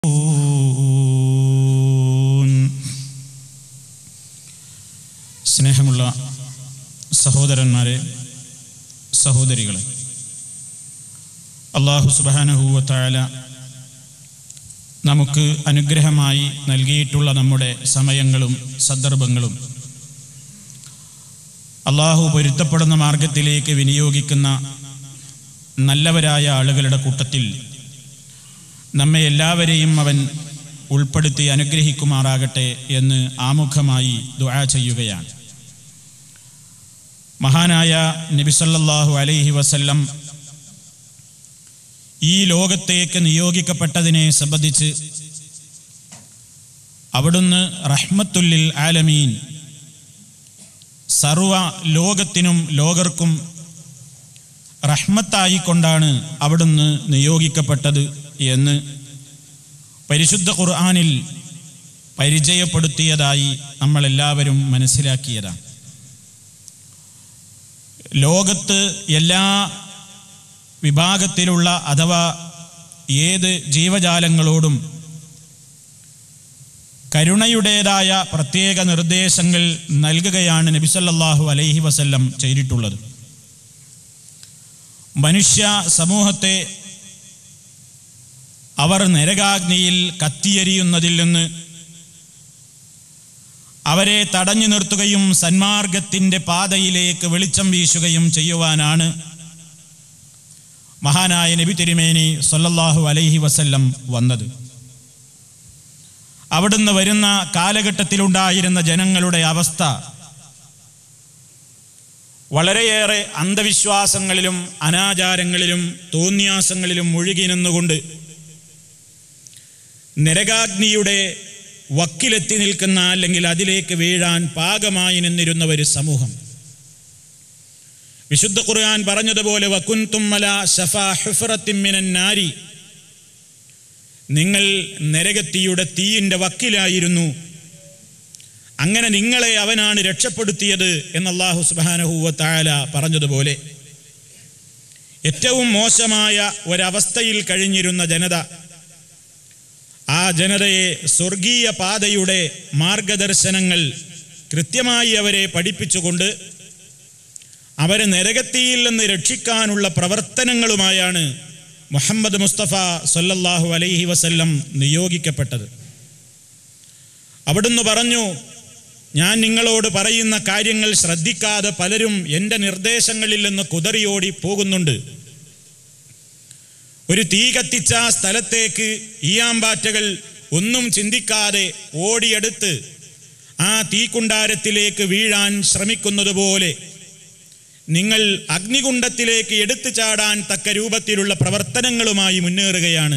സ്നേഹമുള്ള സഹോദരന്മാരെ സഹോദരികളെ അള്ളാഹു സുബാനഹൂവത്തായാല നമുക്ക് അനുഗ്രഹമായി നൽകിയിട്ടുള്ള നമ്മുടെ സമയങ്ങളും സന്ദർഭങ്ങളും അള്ളാഹു പൊരുത്തപ്പെടുന്ന മാർഗത്തിലേക്ക് വിനിയോഗിക്കുന്ന നല്ലവരായ ആളുകളുടെ കൂട്ടത്തിൽ നമ്മെ എല്ലാവരെയും അവൻ ഉൾപ്പെടുത്തി അനുഗ്രഹിക്കുമാറാകട്ടെ എന്ന് ആമുഖമായി ദുആ ചെയ്യുകയാണ് മഹാനായ നബിസല്ലാഹു അലൈഹി വസല്ലം ഈ ലോകത്തേക്ക് നിയോഗിക്കപ്പെട്ടതിനെ സംബന്ധിച്ച് അവിടുന്ന് റഹ്മത്തുല്ലിൽ ആലമീൻ സർവ ലോകത്തിനും ലോകർക്കും റഹ്മത്തായിക്കൊണ്ടാണ് അവിടുന്ന് നിയോഗിക്കപ്പെട്ടത് എന്ന് പരിശുദ്ധ ഖുർആാനിൽ പരിചയപ്പെടുത്തിയതായി നമ്മളെല്ലാവരും മനസ്സിലാക്കിയതാണ് ലോകത്ത് എല്ലാ വിഭാഗത്തിലുള്ള അഥവാ ഏത് ജീവജാലങ്ങളോടും കരുണയുടേതായ പ്രത്യേക നിർദ്ദേശങ്ങൾ നൽകുകയാണ് നബിസല്ലാഹു അലൈഹി വസല്ലം ചെയ്തിട്ടുള്ളത് മനുഷ്യ സമൂഹത്തെ അവർ നരകാഗ്നിയിൽ കത്തിയെരിയുന്നതിൽ നിന്ന് അവരെ തടഞ്ഞു നിർത്തുകയും സന്മാർഗത്തിൻ്റെ പാതയിലേക്ക് വെളിച്ചം വീശുകയും ചെയ്യുവാനാണ് മഹാനായ നബി തിരുമേനി സൊല്ലാഹു അലൈഹി വസല്ലം വന്നത് അവിടുന്ന് വരുന്ന കാലഘട്ടത്തിലുണ്ടായിരുന്ന ജനങ്ങളുടെ അവസ്ഥ വളരെയേറെ അന്ധവിശ്വാസങ്ങളിലും അനാചാരങ്ങളിലും തോന്നിയാസങ്ങളിലും മുഴുകി നിന്നുകൊണ്ട് നരകാഗ്നിയുടെ വക്കിലെത്തി നിൽക്കുന്ന അല്ലെങ്കിൽ അതിലേക്ക് വീഴാൻ പാകമായി നിന്നിരുന്ന ഒരു സമൂഹം വിശുദ്ധ ഖുർആൻ പറഞ്ഞതുപോലെ വക്കുൻതുമ്മല ഷഫാ ഹുഫറത്തിമ്മിനൻ നാരി നിങ്ങൾ നരകത്തിയുടെ തീയിൻ്റെ വക്കിലായിരുന്നു അങ്ങനെ നിങ്ങളെ അവനാണ് രക്ഷപ്പെടുത്തിയത് എന്ന് അള്ളാഹു സുബാനഹൂവ താല പറഞ്ഞതുപോലെ ഏറ്റവും മോശമായ ഒരവസ്ഥയിൽ കഴിഞ്ഞിരുന്ന ജനത ആ ജനതയെ സ്വർഗീയ പാതയുടെ മാർഗദർശനങ്ങൾ കൃത്യമായി അവരെ പഠിപ്പിച്ചുകൊണ്ട് അവരെ നരകത്തിയിൽ നിന്ന് രക്ഷിക്കാനുള്ള പ്രവർത്തനങ്ങളുമായാണ് മുഹമ്മദ് മുസ്തഫ സല്ലല്ലാഹു അലൈഹി വസല്ലം നിയോഗിക്കപ്പെട്ടത് അവിടുന്ന് പറഞ്ഞു ഞാൻ നിങ്ങളോട് പറയുന്ന കാര്യങ്ങൾ ശ്രദ്ധിക്കാതെ പലരും എൻ്റെ നിർദ്ദേശങ്ങളിൽ നിന്ന് കുതറിയോടി പോകുന്നുണ്ട് ഒരു തീ കത്തിച്ച സ്ഥലത്തേക്ക് ഈയാമ്പാറ്റകൾ ഒന്നും ചിന്തിക്കാതെ ഓടിയെടുത്ത് ആ തീക്കുണ്ടാരത്തിലേക്ക് വീഴാൻ ശ്രമിക്കുന്നത് പോലെ നിങ്ങൾ അഗ്നികുണ്ഡത്തിലേക്ക് എടുത്തു ചാടാൻ തക്ക രൂപത്തിലുള്ള പ്രവർത്തനങ്ങളുമായി മുന്നേറുകയാണ്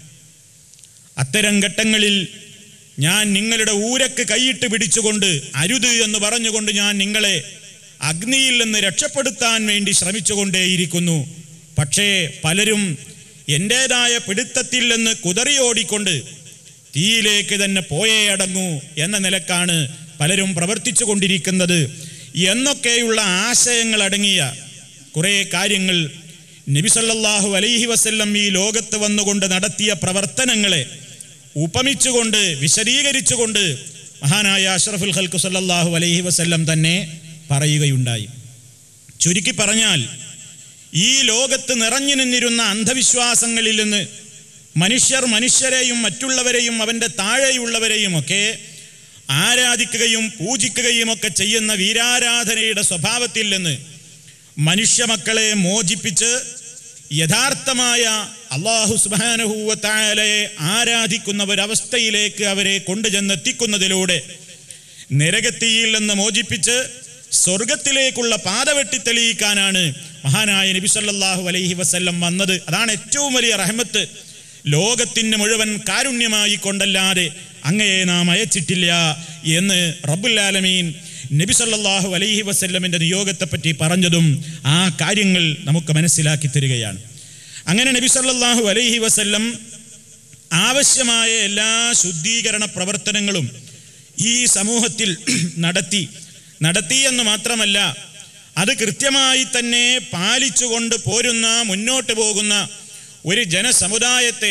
അത്തരം ഘട്ടങ്ങളിൽ ഞാൻ നിങ്ങളുടെ ഊരക്ക് കൈയിട്ട് പിടിച്ചുകൊണ്ട് അരുത് എന്ന് പറഞ്ഞുകൊണ്ട് ഞാൻ നിങ്ങളെ അഗ്നിയിൽ നിന്ന് രക്ഷപ്പെടുത്താൻ വേണ്ടി ശ്രമിച്ചുകൊണ്ടേയിരിക്കുന്നു പക്ഷേ പലരും എൻ്റേതായ പിടുത്തത്തിൽ നിന്ന് കുതറിയോടിക്കൊണ്ട് തീയിലേക്ക് തന്നെ പോയേ അടങ്ങൂ എന്ന നിലക്കാണ് പലരും പ്രവർത്തിച്ചു കൊണ്ടിരിക്കുന്നത് എന്നൊക്കെയുള്ള ആശയങ്ങൾ അടങ്ങിയ കുറേ കാര്യങ്ങൾ നബിസല്ലാഹു അലൈഹി വസല്ലം ഈ ലോകത്ത് വന്നുകൊണ്ട് നടത്തിയ പ്രവർത്തനങ്ങളെ ഉപമിച്ചുകൊണ്ട് വിശദീകരിച്ചുകൊണ്ട് മഹാനായ അഷ്റഫുൽ ഖൽക്കു സല്ലാഹു അലൈഹി വസല്ലം തന്നെ പറയുകയുണ്ടായി ചുരുക്കി പറഞ്ഞാൽ ഈ ലോകത്ത് നിറഞ്ഞു നിന്നിരുന്ന അന്ധവിശ്വാസങ്ങളിൽ നിന്ന് മനുഷ്യർ മനുഷ്യരെയും മറ്റുള്ളവരെയും അവൻ്റെ താഴെയുള്ളവരെയും ഒക്കെ ആരാധിക്കുകയും പൂജിക്കുകയും ഒക്കെ ചെയ്യുന്ന വീരാരാധനയുടെ സ്വഭാവത്തിൽ നിന്ന് മനുഷ്യമക്കളെ മോചിപ്പിച്ച് യഥാർത്ഥമായ അള്ളാഹു സുബാനഹൂവത്തായാലയെ ആരാധിക്കുന്ന ഒരവസ്ഥയിലേക്ക് അവരെ കൊണ്ടുചെന്നെത്തിക്കുന്നതിലൂടെ നരകത്തിയിൽ നിന്ന് മോചിപ്പിച്ച് സ്വർഗത്തിലേക്കുള്ള പാത വെട്ടി തെളിയിക്കാനാണ് മഹാനായ നബി സല്ലല്ലാഹു അലൈഹി വസല്ലം വന്നത് അതാണ് ഏറ്റവും വലിയ റഹ്മത്ത് ലോകത്തിന് മുഴുവൻ കാരുണ്യമായി കൊണ്ടല്ലാതെ അങ്ങയെ നാം അയച്ചിട്ടില്ല എന്ന് റബ്ബുല്ലാലമീൻ നബി സല്ലല്ലാഹു അലൈഹി വസല്ലമിൻ്റെ നിയോഗത്തെപ്പറ്റി പറഞ്ഞതും ആ കാര്യങ്ങൾ നമുക്ക് മനസ്സിലാക്കി തരികയാണ് അങ്ങനെ നബി സല്ലല്ലാഹു അലൈഹി വസല്ലം ആവശ്യമായ എല്ലാ ശുദ്ധീകരണ പ്രവർത്തനങ്ങളും ഈ സമൂഹത്തിൽ നടത്തി നടത്തി എന്ന് മാത്രമല്ല അത് കൃത്യമായി തന്നെ പാലിച്ചുകൊണ്ട് പോരുന്ന മുന്നോട്ട് പോകുന്ന ഒരു ജനസമുദായത്തെ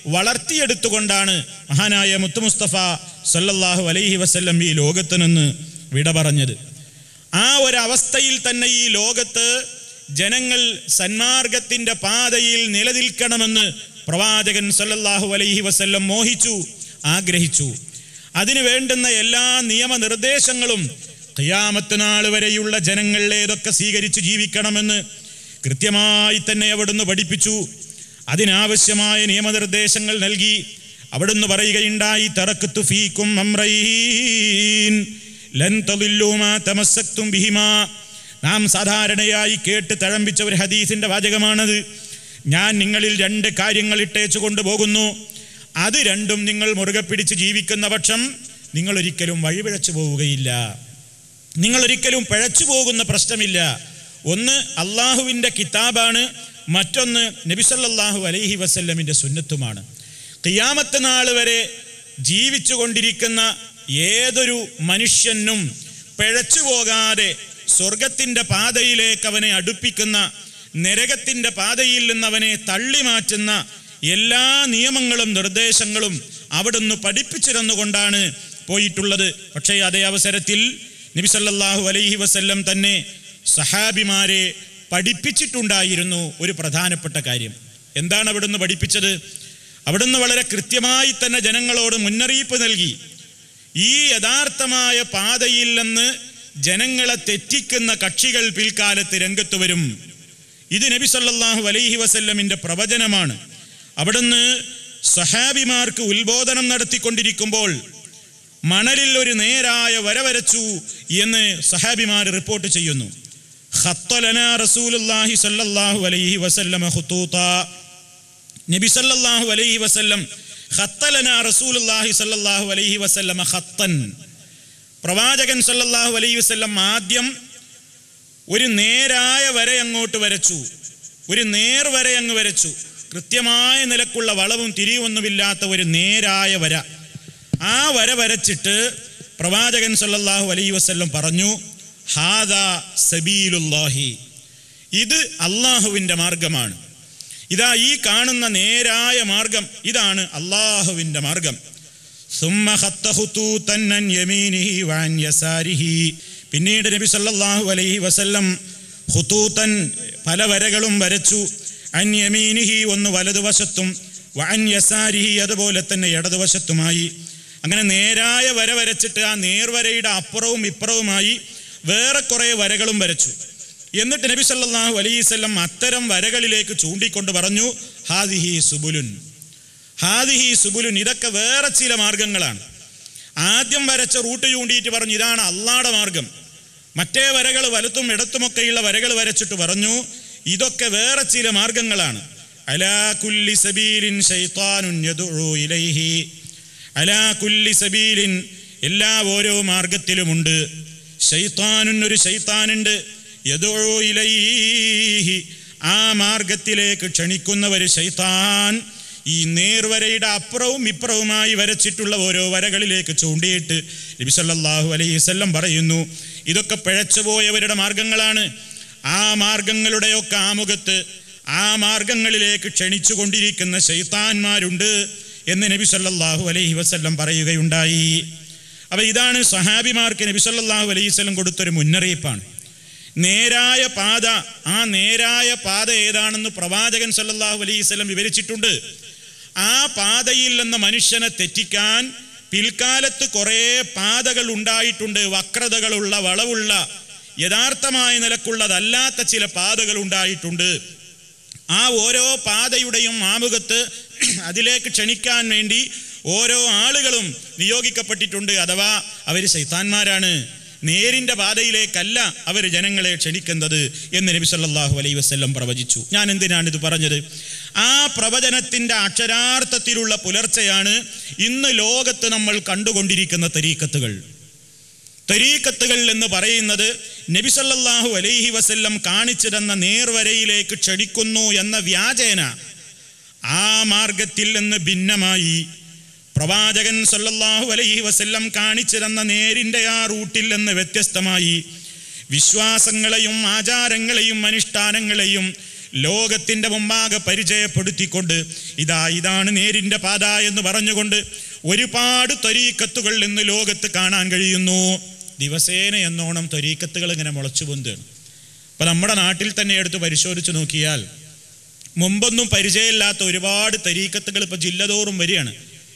വളർത്തിയെടുത്തുകൊണ്ടാണ് മഹാനായ മുത്തുമുസ്തഫ സല്ലല്ലാഹു അലൈഹി വസല്ലം ഈ ലോകത്ത് നിന്ന് വിട പറഞ്ഞത് ആ ഒരവസ്ഥയിൽ തന്നെ ഈ ലോകത്ത് ജനങ്ങൾ സന്മാർഗത്തിന്റെ പാതയിൽ നിലനിൽക്കണമെന്ന് പ്രവാചകൻ സല്ലല്ലാഹു അലൈഹി വസല്ലം മോഹിച്ചു ആഗ്രഹിച്ചു അതിനു വേണ്ടുന്ന എല്ലാ നിയമനിർദ്ദേശങ്ങളും ഖിയാമത്ത് നാൾ വരെയുള്ള ജനങ്ങൾ ഏതൊക്കെ സ്വീകരിച്ച് ജീവിക്കണമെന്ന് കൃത്യമായി തന്നെ അവിടുന്ന് പഠിപ്പിച്ചു അതിനാവശ്യമായ നിയമനിർദ്ദേശങ്ങൾ നൽകി അവിടുന്ന് പറയുകയുണ്ടായി തറക്കത്തു ഫീക്കും അമ്രൈൻ ലൻ തദില്ലൂ മാ തമസ്സക്തും ബിഹിമാ നാം സാധാരണയായി കേട്ട് തഴമ്പിച്ച ഒരു ഹദീസിന്റെ വാചകമാണത് ഞാൻ നിങ്ങളിൽ രണ്ട് കാര്യങ്ങൾ ഇട്ടേച്ചു കൊണ്ടുപോകുന്നു അത് രണ്ടും നിങ്ങൾ മുറുകെ പിടിച്ച് ജീവിക്കുന്ന പക്ഷം നിങ്ങൾ ഒരിക്കലും വഴിപിഴച്ചു പോവുകയില്ല നിങ്ങൾ ഒരിക്കലും പിഴച്ചു പോകുന്ന പ്രശ്നമില്ല ഒന്ന് അള്ളാഹുവിൻ്റെ കിതാബാണ് മറ്റൊന്ന് നബിസല്ലാഹു അലൈഹി വസല്ലമിൻ്റെ സുന്നത്തുമാണ് ഖിയാമത്ത് നാൾ വരെ ജീവിച്ചു കൊണ്ടിരിക്കുന്ന ഏതൊരു മനുഷ്യനും പിഴച്ചു പോകാതെ സ്വർഗത്തിൻ്റെ പാതയിലേക്ക് അവനെ അടുപ്പിക്കുന്ന നരകത്തിൻ്റെ പാതയിൽ നിന്ന് അവനെ തള്ളി മാറ്റുന്ന എല്ലാ നിയമങ്ങളും നിർദ്ദേശങ്ങളും അവിടുന്ന് പഠിപ്പിച്ചിരുന്നുകൊണ്ടാണ് പോയിട്ടുള്ളത് പക്ഷേ അതേ അവസരത്തിൽ നബി സല്ലല്ലാഹു അലൈഹി വസല്ലം തന്നെ സഹാബിമാരെ പഠിപ്പിച്ചിട്ടുണ്ടായിരുന്നു ഒരു പ്രധാനപ്പെട്ട കാര്യം എന്താണ് അവിടുന്ന് പഠിപ്പിച്ചത് അവിടുന്ന് വളരെ കൃത്യമായി തന്നെ ജനങ്ങളോട് മുന്നറിയിപ്പ് നൽകി ഈ യഥാർത്ഥമായ പാതയിൽ നിന്ന് ജനങ്ങളെ തെറ്റിക്കുന്ന കക്ഷികൾ പിൽക്കാലത്ത് രംഗത്ത് വരും ഇത് നബി സല്ലല്ലാഹു അലൈഹി വസല്ലമിന്റെ പ്രവചനമാണ് അവിടുന്ന് സഹാബിമാർക്ക് ഉത്ബോധനം നടത്തിക്കൊണ്ടിരിക്കുമ്പോൾ മണലിൽ ഒരു നേരായ വര വരച്ചു എന്ന് സഹാബിമാർ റിപ്പോർട്ട് ചെയ്യുന്നു ഖത്തലന റസൂലുള്ളാഹി സല്ലല്ലാഹു അലൈഹി വസല്ലമ ഖുതൂത നബി സല്ലല്ലാഹു അലൈഹി വസല്ലം ഖത്തലന റസൂലുള്ളാഹി സല്ലല്ലാഹു അലൈഹി വസല്ലമ ഖത്തൻ പ്രവാചകൻ സല്ലല്ലാഹു അലൈഹി വസല്ലം ആദ്യം ഒരു നേരായ വര അങ്ങോട്ട് വരച്ചു ഒരു നേർ വര അങ്ങ് വരച്ചു കൃത്യമായ നിലക്കുള്ള വളവും തിരിവൊന്നുമില്ലാത്ത ഒരു നേരായ വര ആ വര വരച്ചിട്ട് പ്രവാചകൻ സല്ലല്ലാഹു അലൈഹി വസല്ലം പറഞ്ഞു ഹാദ സബീലുല്ലാഹി ഇത് അള്ളാഹുവിൻ്റെ മാർഗമാണ് ഇതാ ഈ കാണുന്ന നേരായ മാർഗം ഇതാണ് അള്ളാഹുവിൻ്റെ മാർഗം സുമ്മ ഖത്ത ഖുതൂതൻ അൻ യമീനിഹി വഅൻ യസാരിഹി പിന്നീട് നബി സല്ലല്ലാഹു അലൈഹി വസല്ലം ഖുതൂതൻ പല വരകളും വരച്ചു അൻ യമീനിഹി ഒന്ന് വലതുവശത്തും വഅൻ യസാരിഹി അതുപോലെ തന്നെ ഇടതുവശത്തുമായി അങ്ങനെ നേരായ വര വരച്ചിട്ട് ആ നേർവരയുടെ അപ്പുറവും ഇപ്പുറവുമായി വേറെ കുറേ വരകളും വരച്ചു എന്നിട്ട് നബി സല്ലല്ലാഹു അലൈഹി വസല്ലം അത്തരം വരകളിലേക്ക് ചൂണ്ടിക്കൊണ്ട് പറഞ്ഞു ഹാദിഹി സുബുലുൻ ഹാദിഹി സുബുലുൻ ഇതൊക്കെ വേറെ ചില മാർഗങ്ങളാണ് ആദ്യം വരച്ച റൂട്ട് ചൂണ്ടിയിട്ട് പറഞ്ഞു ഇതാണ് അള്ളാടെ മാർഗം മറ്റേ വരകൾ വലത്തും ഇടത്തുമൊക്കെയുള്ള വരകൾ വരച്ചിട്ട് പറഞ്ഞു ഇതൊക്കെ വേറെ ചില മാർഗങ്ങളാണ് അലാ കുല്ലി സബീലിൻ ശൈത്താനുൻ യദുഉ ഇലൈഹി അലാ കുല്ലി സബീലിൻ എല്ലാ ഓരോ മാർഗത്തിലുമുണ്ട് ശൈത്താനുൻ ഒരു ശൈത്താനുണ്ട് യദുഉ ഇലൈഹി ആ മാർഗത്തിലേക്ക് ക്ഷണിക്കുന്ന ഒരു ശൈത്താൻ ഈ നേർവരയുടെ അപ്പുറവും ഇപ്പുറവുമായി വരച്ചിട്ടുള്ള ഓരോ വരകളിലേക്ക് ചൂണ്ടിയിട്ട് നബി സല്ലല്ലാഹു അലൈഹി വസല്ലം പറയുന്നു ഇതൊക്കെ പിഴച്ചുപോയവരുടെ മാർഗങ്ങളാണ് ആ മാർഗങ്ങളുടെയൊക്കെ ആമുഖത്ത് ആ മാർഗങ്ങളിലേക്ക് ക്ഷണിച്ചു കൊണ്ടിരിക്കുന്ന ശൈത്താന്മാരുണ്ട് എന്ന് നബി സല്ലല്ലാഹു അലൈഹി വസല്ലം പറയുകയുണ്ടായി അപ്പൊ ഇതാണ് സഹാബിമാർക്ക് നബി സല്ലല്ലാഹു അലൈഹി വസല്ലം കൊടുത്തൊരു മുന്നറിയിപ്പാണ് നേരായ പാത ആ നേരായ പാത ഏതാണെന്ന് പ്രവാചകൻ സല്ലല്ലാഹു അലൈഹി വസല്ലം വിവരിച്ചിട്ടുണ്ട് ആ പാതയിൽ നിന്ന് മനുഷ്യനെ തെറ്റിക്കാൻ പിൽക്കാലത്ത് കുറേ പാതകൾ ഉണ്ടായിട്ടുണ്ട് വക്രതകളുള്ള വളവുള്ള യഥാർത്ഥമായ നിലക്കുള്ളതല്ലാത്ത ചില പാതകൾ ഉണ്ടായിട്ടുണ്ട് ആ ഓരോ പാതയുടെയും ആമുഖത്ത് അതിലേക്ക് ക്ഷണിക്കാൻ വേണ്ടി ഓരോ ആളുകളും നിയോഗിക്കപ്പെട്ടിട്ടുണ്ട് അഥവാ അവർ ശൈത്താന്മാരാണ് നേരിന്റെ പാതയിലേക്കല്ല അവർ ജനങ്ങളെ ക്ഷണിക്കുന്നത് എന്ന് നബി സല്ലല്ലാഹു അലൈഹി വസല്ലം പ്രവചിച്ചു ഞാൻ എന്തിനാണ് ഇത് പറഞ്ഞത് ആ പ്രവചനത്തിന്റെ അക്ഷരാർത്ഥത്തിലുള്ള പുലർച്ചയാണ് ഇന്ന് ലോകത്ത് നമ്മൾ കണ്ടുകൊണ്ടിരിക്കുന്ന തരീക്കത്തുകൾ തരീക്കത്തുകൾ എന്ന് പറയുന്നത് നബി സല്ലല്ലാഹു അലൈഹി വസല്ലം കാണിച്ചു തന്ന നേർവരയിലേക്ക് ക്ഷണിക്കുന്നു എന്ന വ്യാജേന ആ മാർഗത്തിൽ നിന്ന് ഭിന്നമായി പ്രവാചകൻ സല്ലല്ലാഹു അലൈഹി വസല്ലം കാണിച്ചു തന്ന നേരിൻ്റെ ആ റൂട്ടിൽ നിന്ന് വ്യത്യസ്തമായി വിശ്വാസങ്ങളെയും ആചാരങ്ങളെയും അനുഷ്ഠാനങ്ങളെയും ലോകത്തിന്റെ മുമ്പാകെ പരിചയപ്പെടുത്തിക്കൊണ്ട് ഇതാ ഇതാണ് നേരിന്റെ പാത എന്ന് പറഞ്ഞുകൊണ്ട് ഒരുപാട് ത്വരീക്കത്തുകൾ ഇന്ന് ലോകത്ത് കാണാൻ കഴിയുന്നു ദിവസേന എന്നോണം ത്വരീക്കത്തുകൾ ഇങ്ങനെ മുളച്ചു പൊന്തുകയാണ് അപ്പൊ നമ്മുടെ നാട്ടിൽ തന്നെ എടുത്ത് പരിശോധിച്ച് നോക്കിയാൽ മുമ്പൊന്നും പരിചയമില്ലാത്ത ഒരുപാട് തരീക്കത്തുകൾ ഇപ്പൊ ജില്ലതോറും വരികയാണ്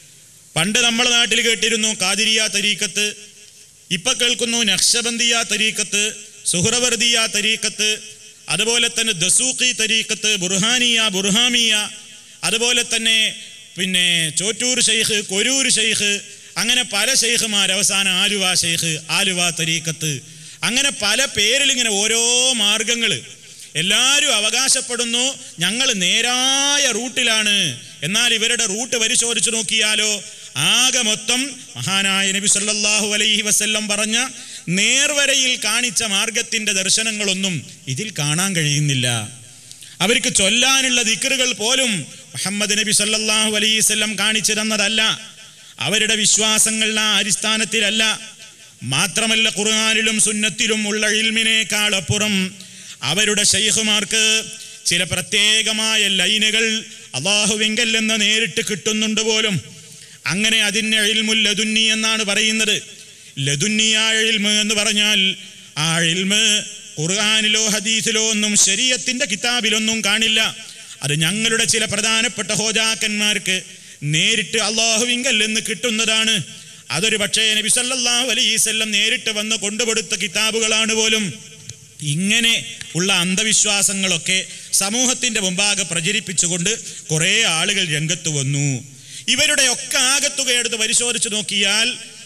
പണ്ട് നമ്മുടെ നാട്ടിൽ കേട്ടിരുന്നു കാതിരിയ തരീക്കത്ത് ഇപ്പൊ കേൾക്കുന്നു നക്ഷബന്ദിയ തരീക്കത്ത് സുഹ്റവർദിയ തരീക്കത്ത് അതുപോലെ തന്നെ ദസൂഖി തരീക്കത്ത് ബുർഹാനിയ ബുർഹാമിയ അതുപോലെ തന്നെ പിന്നെ ചോറ്റൂർ ഷെയ്ഖ് കൊരൂർ ഷെയ്ഖ് അങ്ങനെ പല ഷെയ്ഖുമാർ അവസാനം ആലുവ ഷെയ്ഖ് ആലുവ തരീക്കത്ത് അങ്ങനെ പല പേരിൽ ഇങ്ങനെ ഓരോ മാർഗങ്ങൾ എല്ലാവരും അവകാശപ്പെടുന്നു ഞങ്ങൾ നേരായ റൂട്ടിലാണ് എന്നാൽ ഇവരുടെ റൂട്ട് പരിശോധിച്ച് നോക്കിയാലോ ആകെ മൊത്തം മഹാനായ നബി സല്ലല്ലാഹു അലൈഹി വസല്ലം പറഞ്ഞ നേർവരയിൽ കാണിച്ച മാർഗത്തിന്റെ ദർശനങ്ങളൊന്നും ഇതിൽ കാണാൻ കഴിയുന്നില്ല അവർക്ക് ചൊല്ലാനുള്ള ദിക്കറുകൾ പോലും മുഹമ്മദ് നബി സല്ലല്ലാഹു അലൈഹി വസല്ലം കാണിച്ചു തന്നതല്ല അവരുടെ വിശ്വാസങ്ങൾ ആ അടിസ്ഥാനത്തിലല്ല മാത്രമല്ല ഖുർആാനിലും സുന്നത്തിലും ഉള്ള ഇൽമിനേക്കാൾ അപ്പുറം അവരുടെ ഷെയ്ഖുമാർക്ക് ചില പ്രത്യേകമായ ലൈനുകൾ അള്ളാഹുവിങ്കൽ എന്ന് നേരിട്ട് കിട്ടുന്നുണ്ട് പോലും അങ്ങനെ അതിന് എൽമുൽ ലതുന്നി എന്നാണ് പറയുന്നത് ലതുന്നിയായ എൽമ് എന്ന് പറഞ്ഞാൽ ആ എൽമ് ഖുർആാനിലോ ഹദീസിലോ ഒന്നും ശരീഅത്തിന്റെ കിതാബിലൊന്നും കാണില്ല അത് ഞങ്ങളുടെ ചില പ്രധാനപ്പെട്ട ഹോജാക്കന്മാർക്ക് നേരിട്ട് അള്ളാഹുവിങ്കൽ എന്ന് കിട്ടുന്നതാണ് അതൊരു പക്ഷേ നബി സല്ലല്ലാഹു അലൈഹി വസല്ലം നേരിട്ട് വന്ന് കൊണ്ടുകൊടുത്ത കിതാബുകളാണ് പോലും ഇങ്ങനെ ഉള്ള അന്ധവിശ്വാസങ്ങളൊക്കെ സമൂഹത്തിന്റെ മുമ്പാകെ പ്രചരിപ്പിച്ചുകൊണ്ട് കുറേ ആളുകൾ രംഗത്ത് വന്നു ഇവരുടെ ഒക്കെ ആകത്തുക എടുത്ത് പരിശോധിച്ച് നോക്കിയാൽ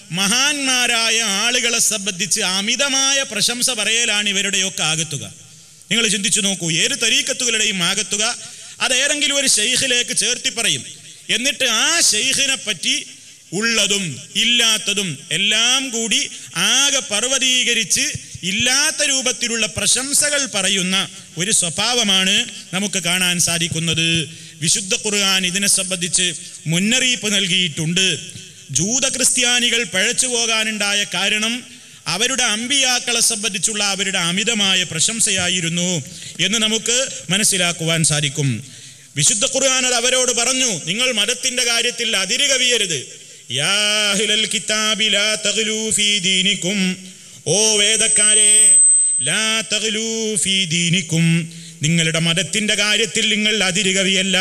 മഹാന്മാരായ ആളുകളെ സംബന്ധിച്ച് അമിതമായ പ്രശംസ പറയലാണ് ഇവരുടെയൊക്കെ ആകത്തുക നിങ്ങൾ ചിന്തിച്ചു നോക്കൂ ഏത് തരീക്കത്തുകളുടെയും ആകത്തുക അതേതെങ്കിലും ഒരു ഷെയ്ഖിലേക്ക് ചേർത്തി പറയും എന്നിട്ട് ആ ഷെയ്ഖിനെ പറ്റി ഉള്ളതും ഇല്ലാത്തതും എല്ലാം കൂടി ആകെ പർവ്വതീകരിച്ച് ഇല്ലാത്ത രൂപത്തിലുള്ള പ്രശംസകൾ പറയുന്ന ഒരു സ്വഭാവമാണ് നമുക്ക് കാണാൻ സാധിക്കുന്നത് വിശുദ്ധ ഖുർആൻ ഇതിനെ സംബന്ധിച്ച് മുന്നറിയിപ്പ് നൽകിയിട്ടുണ്ട് ജൂത ക്രിസ്ത്യാനികൾ പഴച്ചു പോകാനുണ്ടായ കാരണം അവരുടെ അമ്പിയാക്കളെ സംബന്ധിച്ചുള്ള അവരുടെ അമിതമായ പ്രശംസയായിരുന്നു എന്ന് നമുക്ക് മനസ്സിലാക്കുവാൻ സാധിക്കും വിശുദ്ധ ഖുർആൻ അത് അവരോട് പറഞ്ഞു നിങ്ങൾ മതത്തിന്റെ കാര്യത്തിൽ അതിര് കവിയരുത് യാ അഹ്ലൽ കിതാബി ലാ തഗ്ലൂ ഫീ ദീനിക്കും ഓ വേദക്കാരെ ലാ തഗ്ലൂ ഫീ ദീനിക്കും നിങ്ങളുടെ മതത്തിന്റെ കാര്യത്തിൽ നിങ്ങൾ അതിര് കവിയല്ല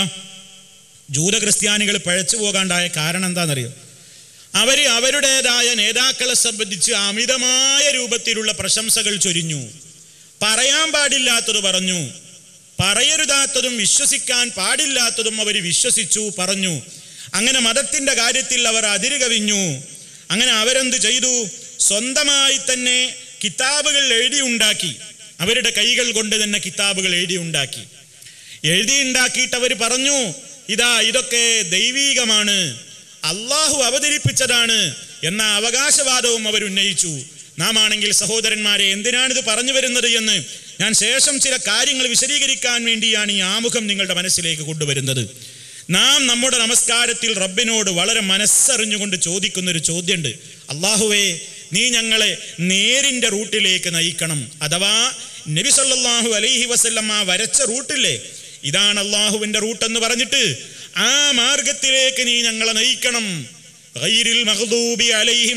ജൂത ക്രിസ്ത്യാനികൾ പഴച്ചു പോകാണ്ടായ കാരണം എന്താണെന്നറിയോ അവര് അവരുടേതായ നേതാക്കളെ സംബന്ധിച്ച് അമിതമായ രൂപത്തിലുള്ള പ്രശംസകൾ ചൊരിഞ്ഞു പറയാൻ പാടില്ലാത്തത് പറഞ്ഞു പറയരുതാത്തതും വിശ്വസിക്കാൻ പാടില്ലാത്തതും അവർ വിശ്വസിച്ചു പറഞ്ഞു അങ്ങനെ മതത്തിന്റെ കാര്യത്തിൽ അവർ അതിര് കവിഞ്ഞു അങ്ങനെ അവരെന്ത് ചെയ്തു സ്വന്തമായി തന്നെ കിതാബുകൾ എഴുതി ഉണ്ടാക്കി അവരുടെ കൈകൾ കൊണ്ട് തന്നെ കിതാബുകൾ എഴുതി ഉണ്ടാക്കി എഴുതി ഉണ്ടാക്കിയിട്ട് അവർ പറഞ്ഞു ഇതാ ഇതൊക്കെ ദൈവീകമാണ് അള്ളാഹു അവതരിപ്പിച്ചതാണ് എന്ന അവകാശവാദവും അവർ ഉന്നയിച്ചു നാം ആണെങ്കിൽ സഹോദരന്മാരെ എന്തിനാണിത് പറഞ്ഞു വരുന്നത് എന്ന് ഞാൻ ശേഷം ചില കാര്യങ്ങൾ വിശദീകരിക്കാൻ വേണ്ടിയാണ് ഈ ആമുഖം നിങ്ങളുടെ മനസ്സിലേക്ക് കൊണ്ടുവരുന്നത് നാം നമ്മുടെ നമസ്കാരത്തിൽ റബ്ബിനോട് വളരെ മനസ്സറിഞ്ഞുകൊണ്ട് ചോദിക്കുന്ന ഒരു ചോദ്യമുണ്ട് അള്ളാഹുവേ നീ ഞങ്ങളെ നേരിന്റെ റൂട്ടിലേക്ക് നയിക്കണം അഥവാ നബി സല്ലല്ലാഹു അലൈഹി വസല്ലം ആ വരച്ച റൂട്ടില്ലേ ഇതാണ് അള്ളാഹുവിന്റെ റൂട്ട് എന്ന് പറഞ്ഞിട്ട് ആ മാർഗത്തിലേക്ക് നീ ഞങ്ങളെ നയിക്കണം ഗൈരിൽ മഗ്ദൂബി അലൈഹിം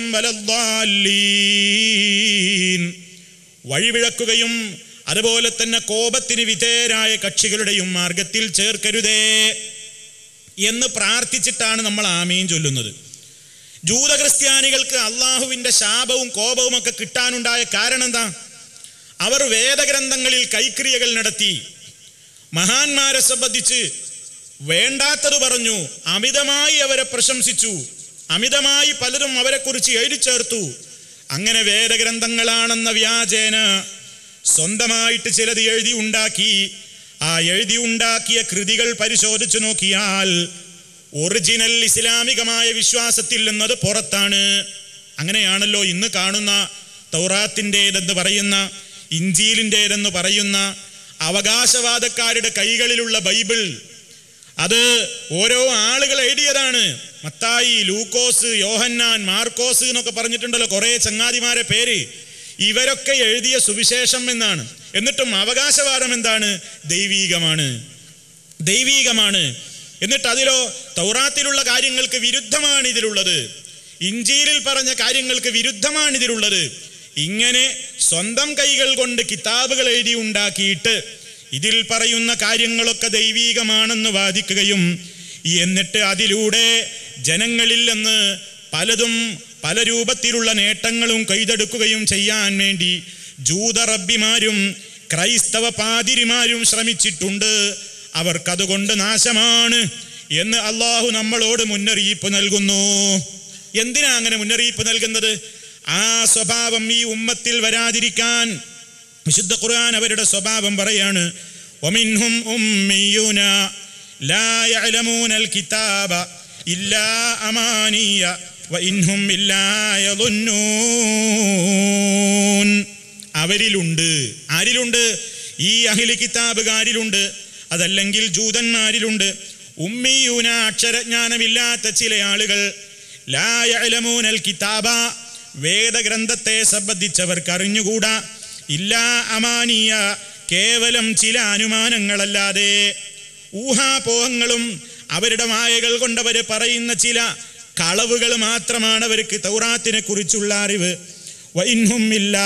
വലദ്ദാല്ലീൻ വഴിവിഴക്കുകയും അതുപോലെ തന്നെ കോപത്തിന് വിധേയരായ കക്ഷികളുടെയും മാർഗത്തിൽ ചേർക്കരുതേ എന്ന് പ്രാർത്ഥിച്ചിട്ടാണ് നമ്മൾ ആമീൻ ചൊല്ലുന്നത് ജൂത ക്രിസ്ത്യാനികൾക്ക് അള്ളാഹുവിന്റെ ശാപവും കോപവും ഒക്കെ കിട്ടാനുണ്ടായ കാരണം എന്താ അവർ വേദഗ്രന്ഥങ്ങളിൽ കൈക്രിയകൾ നടത്തി മഹാന്മാരെ സംബന്ധിച്ച് വേണ്ടാത്തത് പറഞ്ഞു അമിതമായി അവരെ പ്രശംസിച്ചു അമിതമായി പലരും അവരെക്കുറിച്ച് എഴുതി ചേർത്തു അങ്ങനെ വേദഗ്രന്ഥങ്ങളാണെന്ന വ്യാജേന സ്വന്തമായിട്ട് ചിലത് എഴുതി ഉണ്ടാക്കി ആ എഴുതി ഉണ്ടാക്കിയ കൃതികൾ പരിശോധിച്ചു നോക്കിയാൽ ഒറിജിനൽ ഇസ്ലാമികമായ വിശ്വാസത്തിൽ നിന്നത് പുറത്താണ് അങ്ങനെയാണല്ലോ ഇന്ന് കാണുന്ന തൗറാത്തിൻ്റെതെന്ന് പറയുന്ന ഇഞ്ചീലിൻ്റെതെന്ന് പറയുന്ന അവകാശവാദക്കാരുടെ കൈകളിലുള്ള ബൈബിൾ അത് ഓരോ ആളുകൾ എഴുതിയതാണ് മത്തായി ലൂക്കോസ് യോഹന്നാൻ മാർക്കോസ് എന്നൊക്കെ പറഞ്ഞിട്ടുണ്ടല്ലോ കുറെ ചങ്ങാതിമാരെ പേര് ഇവരൊക്കെ എഴുതിയ സുവിശേഷം എന്നാണ് എന്നിട്ടും അവകാശവാദം എന്താണ് ദൈവീകമാണ് ദൈവീകമാണ് എന്നിട്ട് അതിലോ തൗറാത്തിലുള്ള കാര്യങ്ങൾക്ക് വിരുദ്ധമാണ് ഇതിലുള്ളത് ഇഞ്ചിയിൽ പറഞ്ഞ കാര്യങ്ങൾക്ക് വിരുദ്ധമാണ് ഇതിലുള്ളത് ഇങ്ങനെ സ്വന്തം കൈകൾ കൊണ്ട് കിതാബുകൾ എഴുതി ഉണ്ടാക്കിയിട്ട് ഇതിൽ പറയുന്ന കാര്യങ്ങളൊക്കെ ദൈവീകമാണെന്ന് വാദിക്കുകയും എന്നിട്ട് അതിലൂടെ ജനങ്ങളിൽ നിന്ന് പലതും പല രൂപത്തിലുള്ള നേട്ടങ്ങളും കൊയ്തെടുക്കുകയും ചെയ്യാൻ വേണ്ടി ജൂതറബ്ബിമാരും ക്രൈസ്തവ പാതിരിമാരും ശ്രമിച്ചിട്ടുണ്ട് അവർക്കതുകൊണ്ട് നാശമാണ് എന്ന് അള്ളാഹു നമ്മളോട് മുന്നറിയിപ്പ് നൽകുന്നു എന്തിനാ അങ്ങനെ മുന്നറിയിപ്പ് നൽകുന്നത് ആ സ്വഭാവം ഈ ഉമ്മത്തിൽ വരാതിരിക്കാൻ വിശുദ്ധ ഖുർആൻ അവരുടെ സ്വഭാവം പറയാണ് ഒമിൻഹും ഉമ്മിയൂന ലാ യഅലമൂനൽ കിതാബ ഇല്ലാ അമാനിയ വഇൻഹും ഇല്ലാ യളുന്നൂൻ അവരിലുണ്ട് ആരിലുണ്ട് ഈ അഹിലി കിതാബുകാരിലുണ്ട് അതല്ലെങ്കിൽ ജൂതന്മാരിലുണ്ട് ഉമ്മിയൂന അക്ഷരജ്ഞാനമില്ലാത്ത ചില ആളുകൾ ലാ യഅലമൂനൽ കിതാബ വേദഗ്രന്ഥത്തെ സംബന്ധിച്ചവർക്ക് അറിഞ്ഞുകൂടാ ഇല്ലാ അമാനിയ കേവലം ചില അനുമാനങ്ങളല്ലാതെ ഊഹാപോഹങ്ങളും അവരുടെ മായകൾ കൊണ്ടവർ പറയുന്ന ചില കളവുകൾ മാത്രമാണ് അവർക്ക് തൗറാത്തിനെ കുറിച്ചുള്ള അറിവ് വൈൻഹും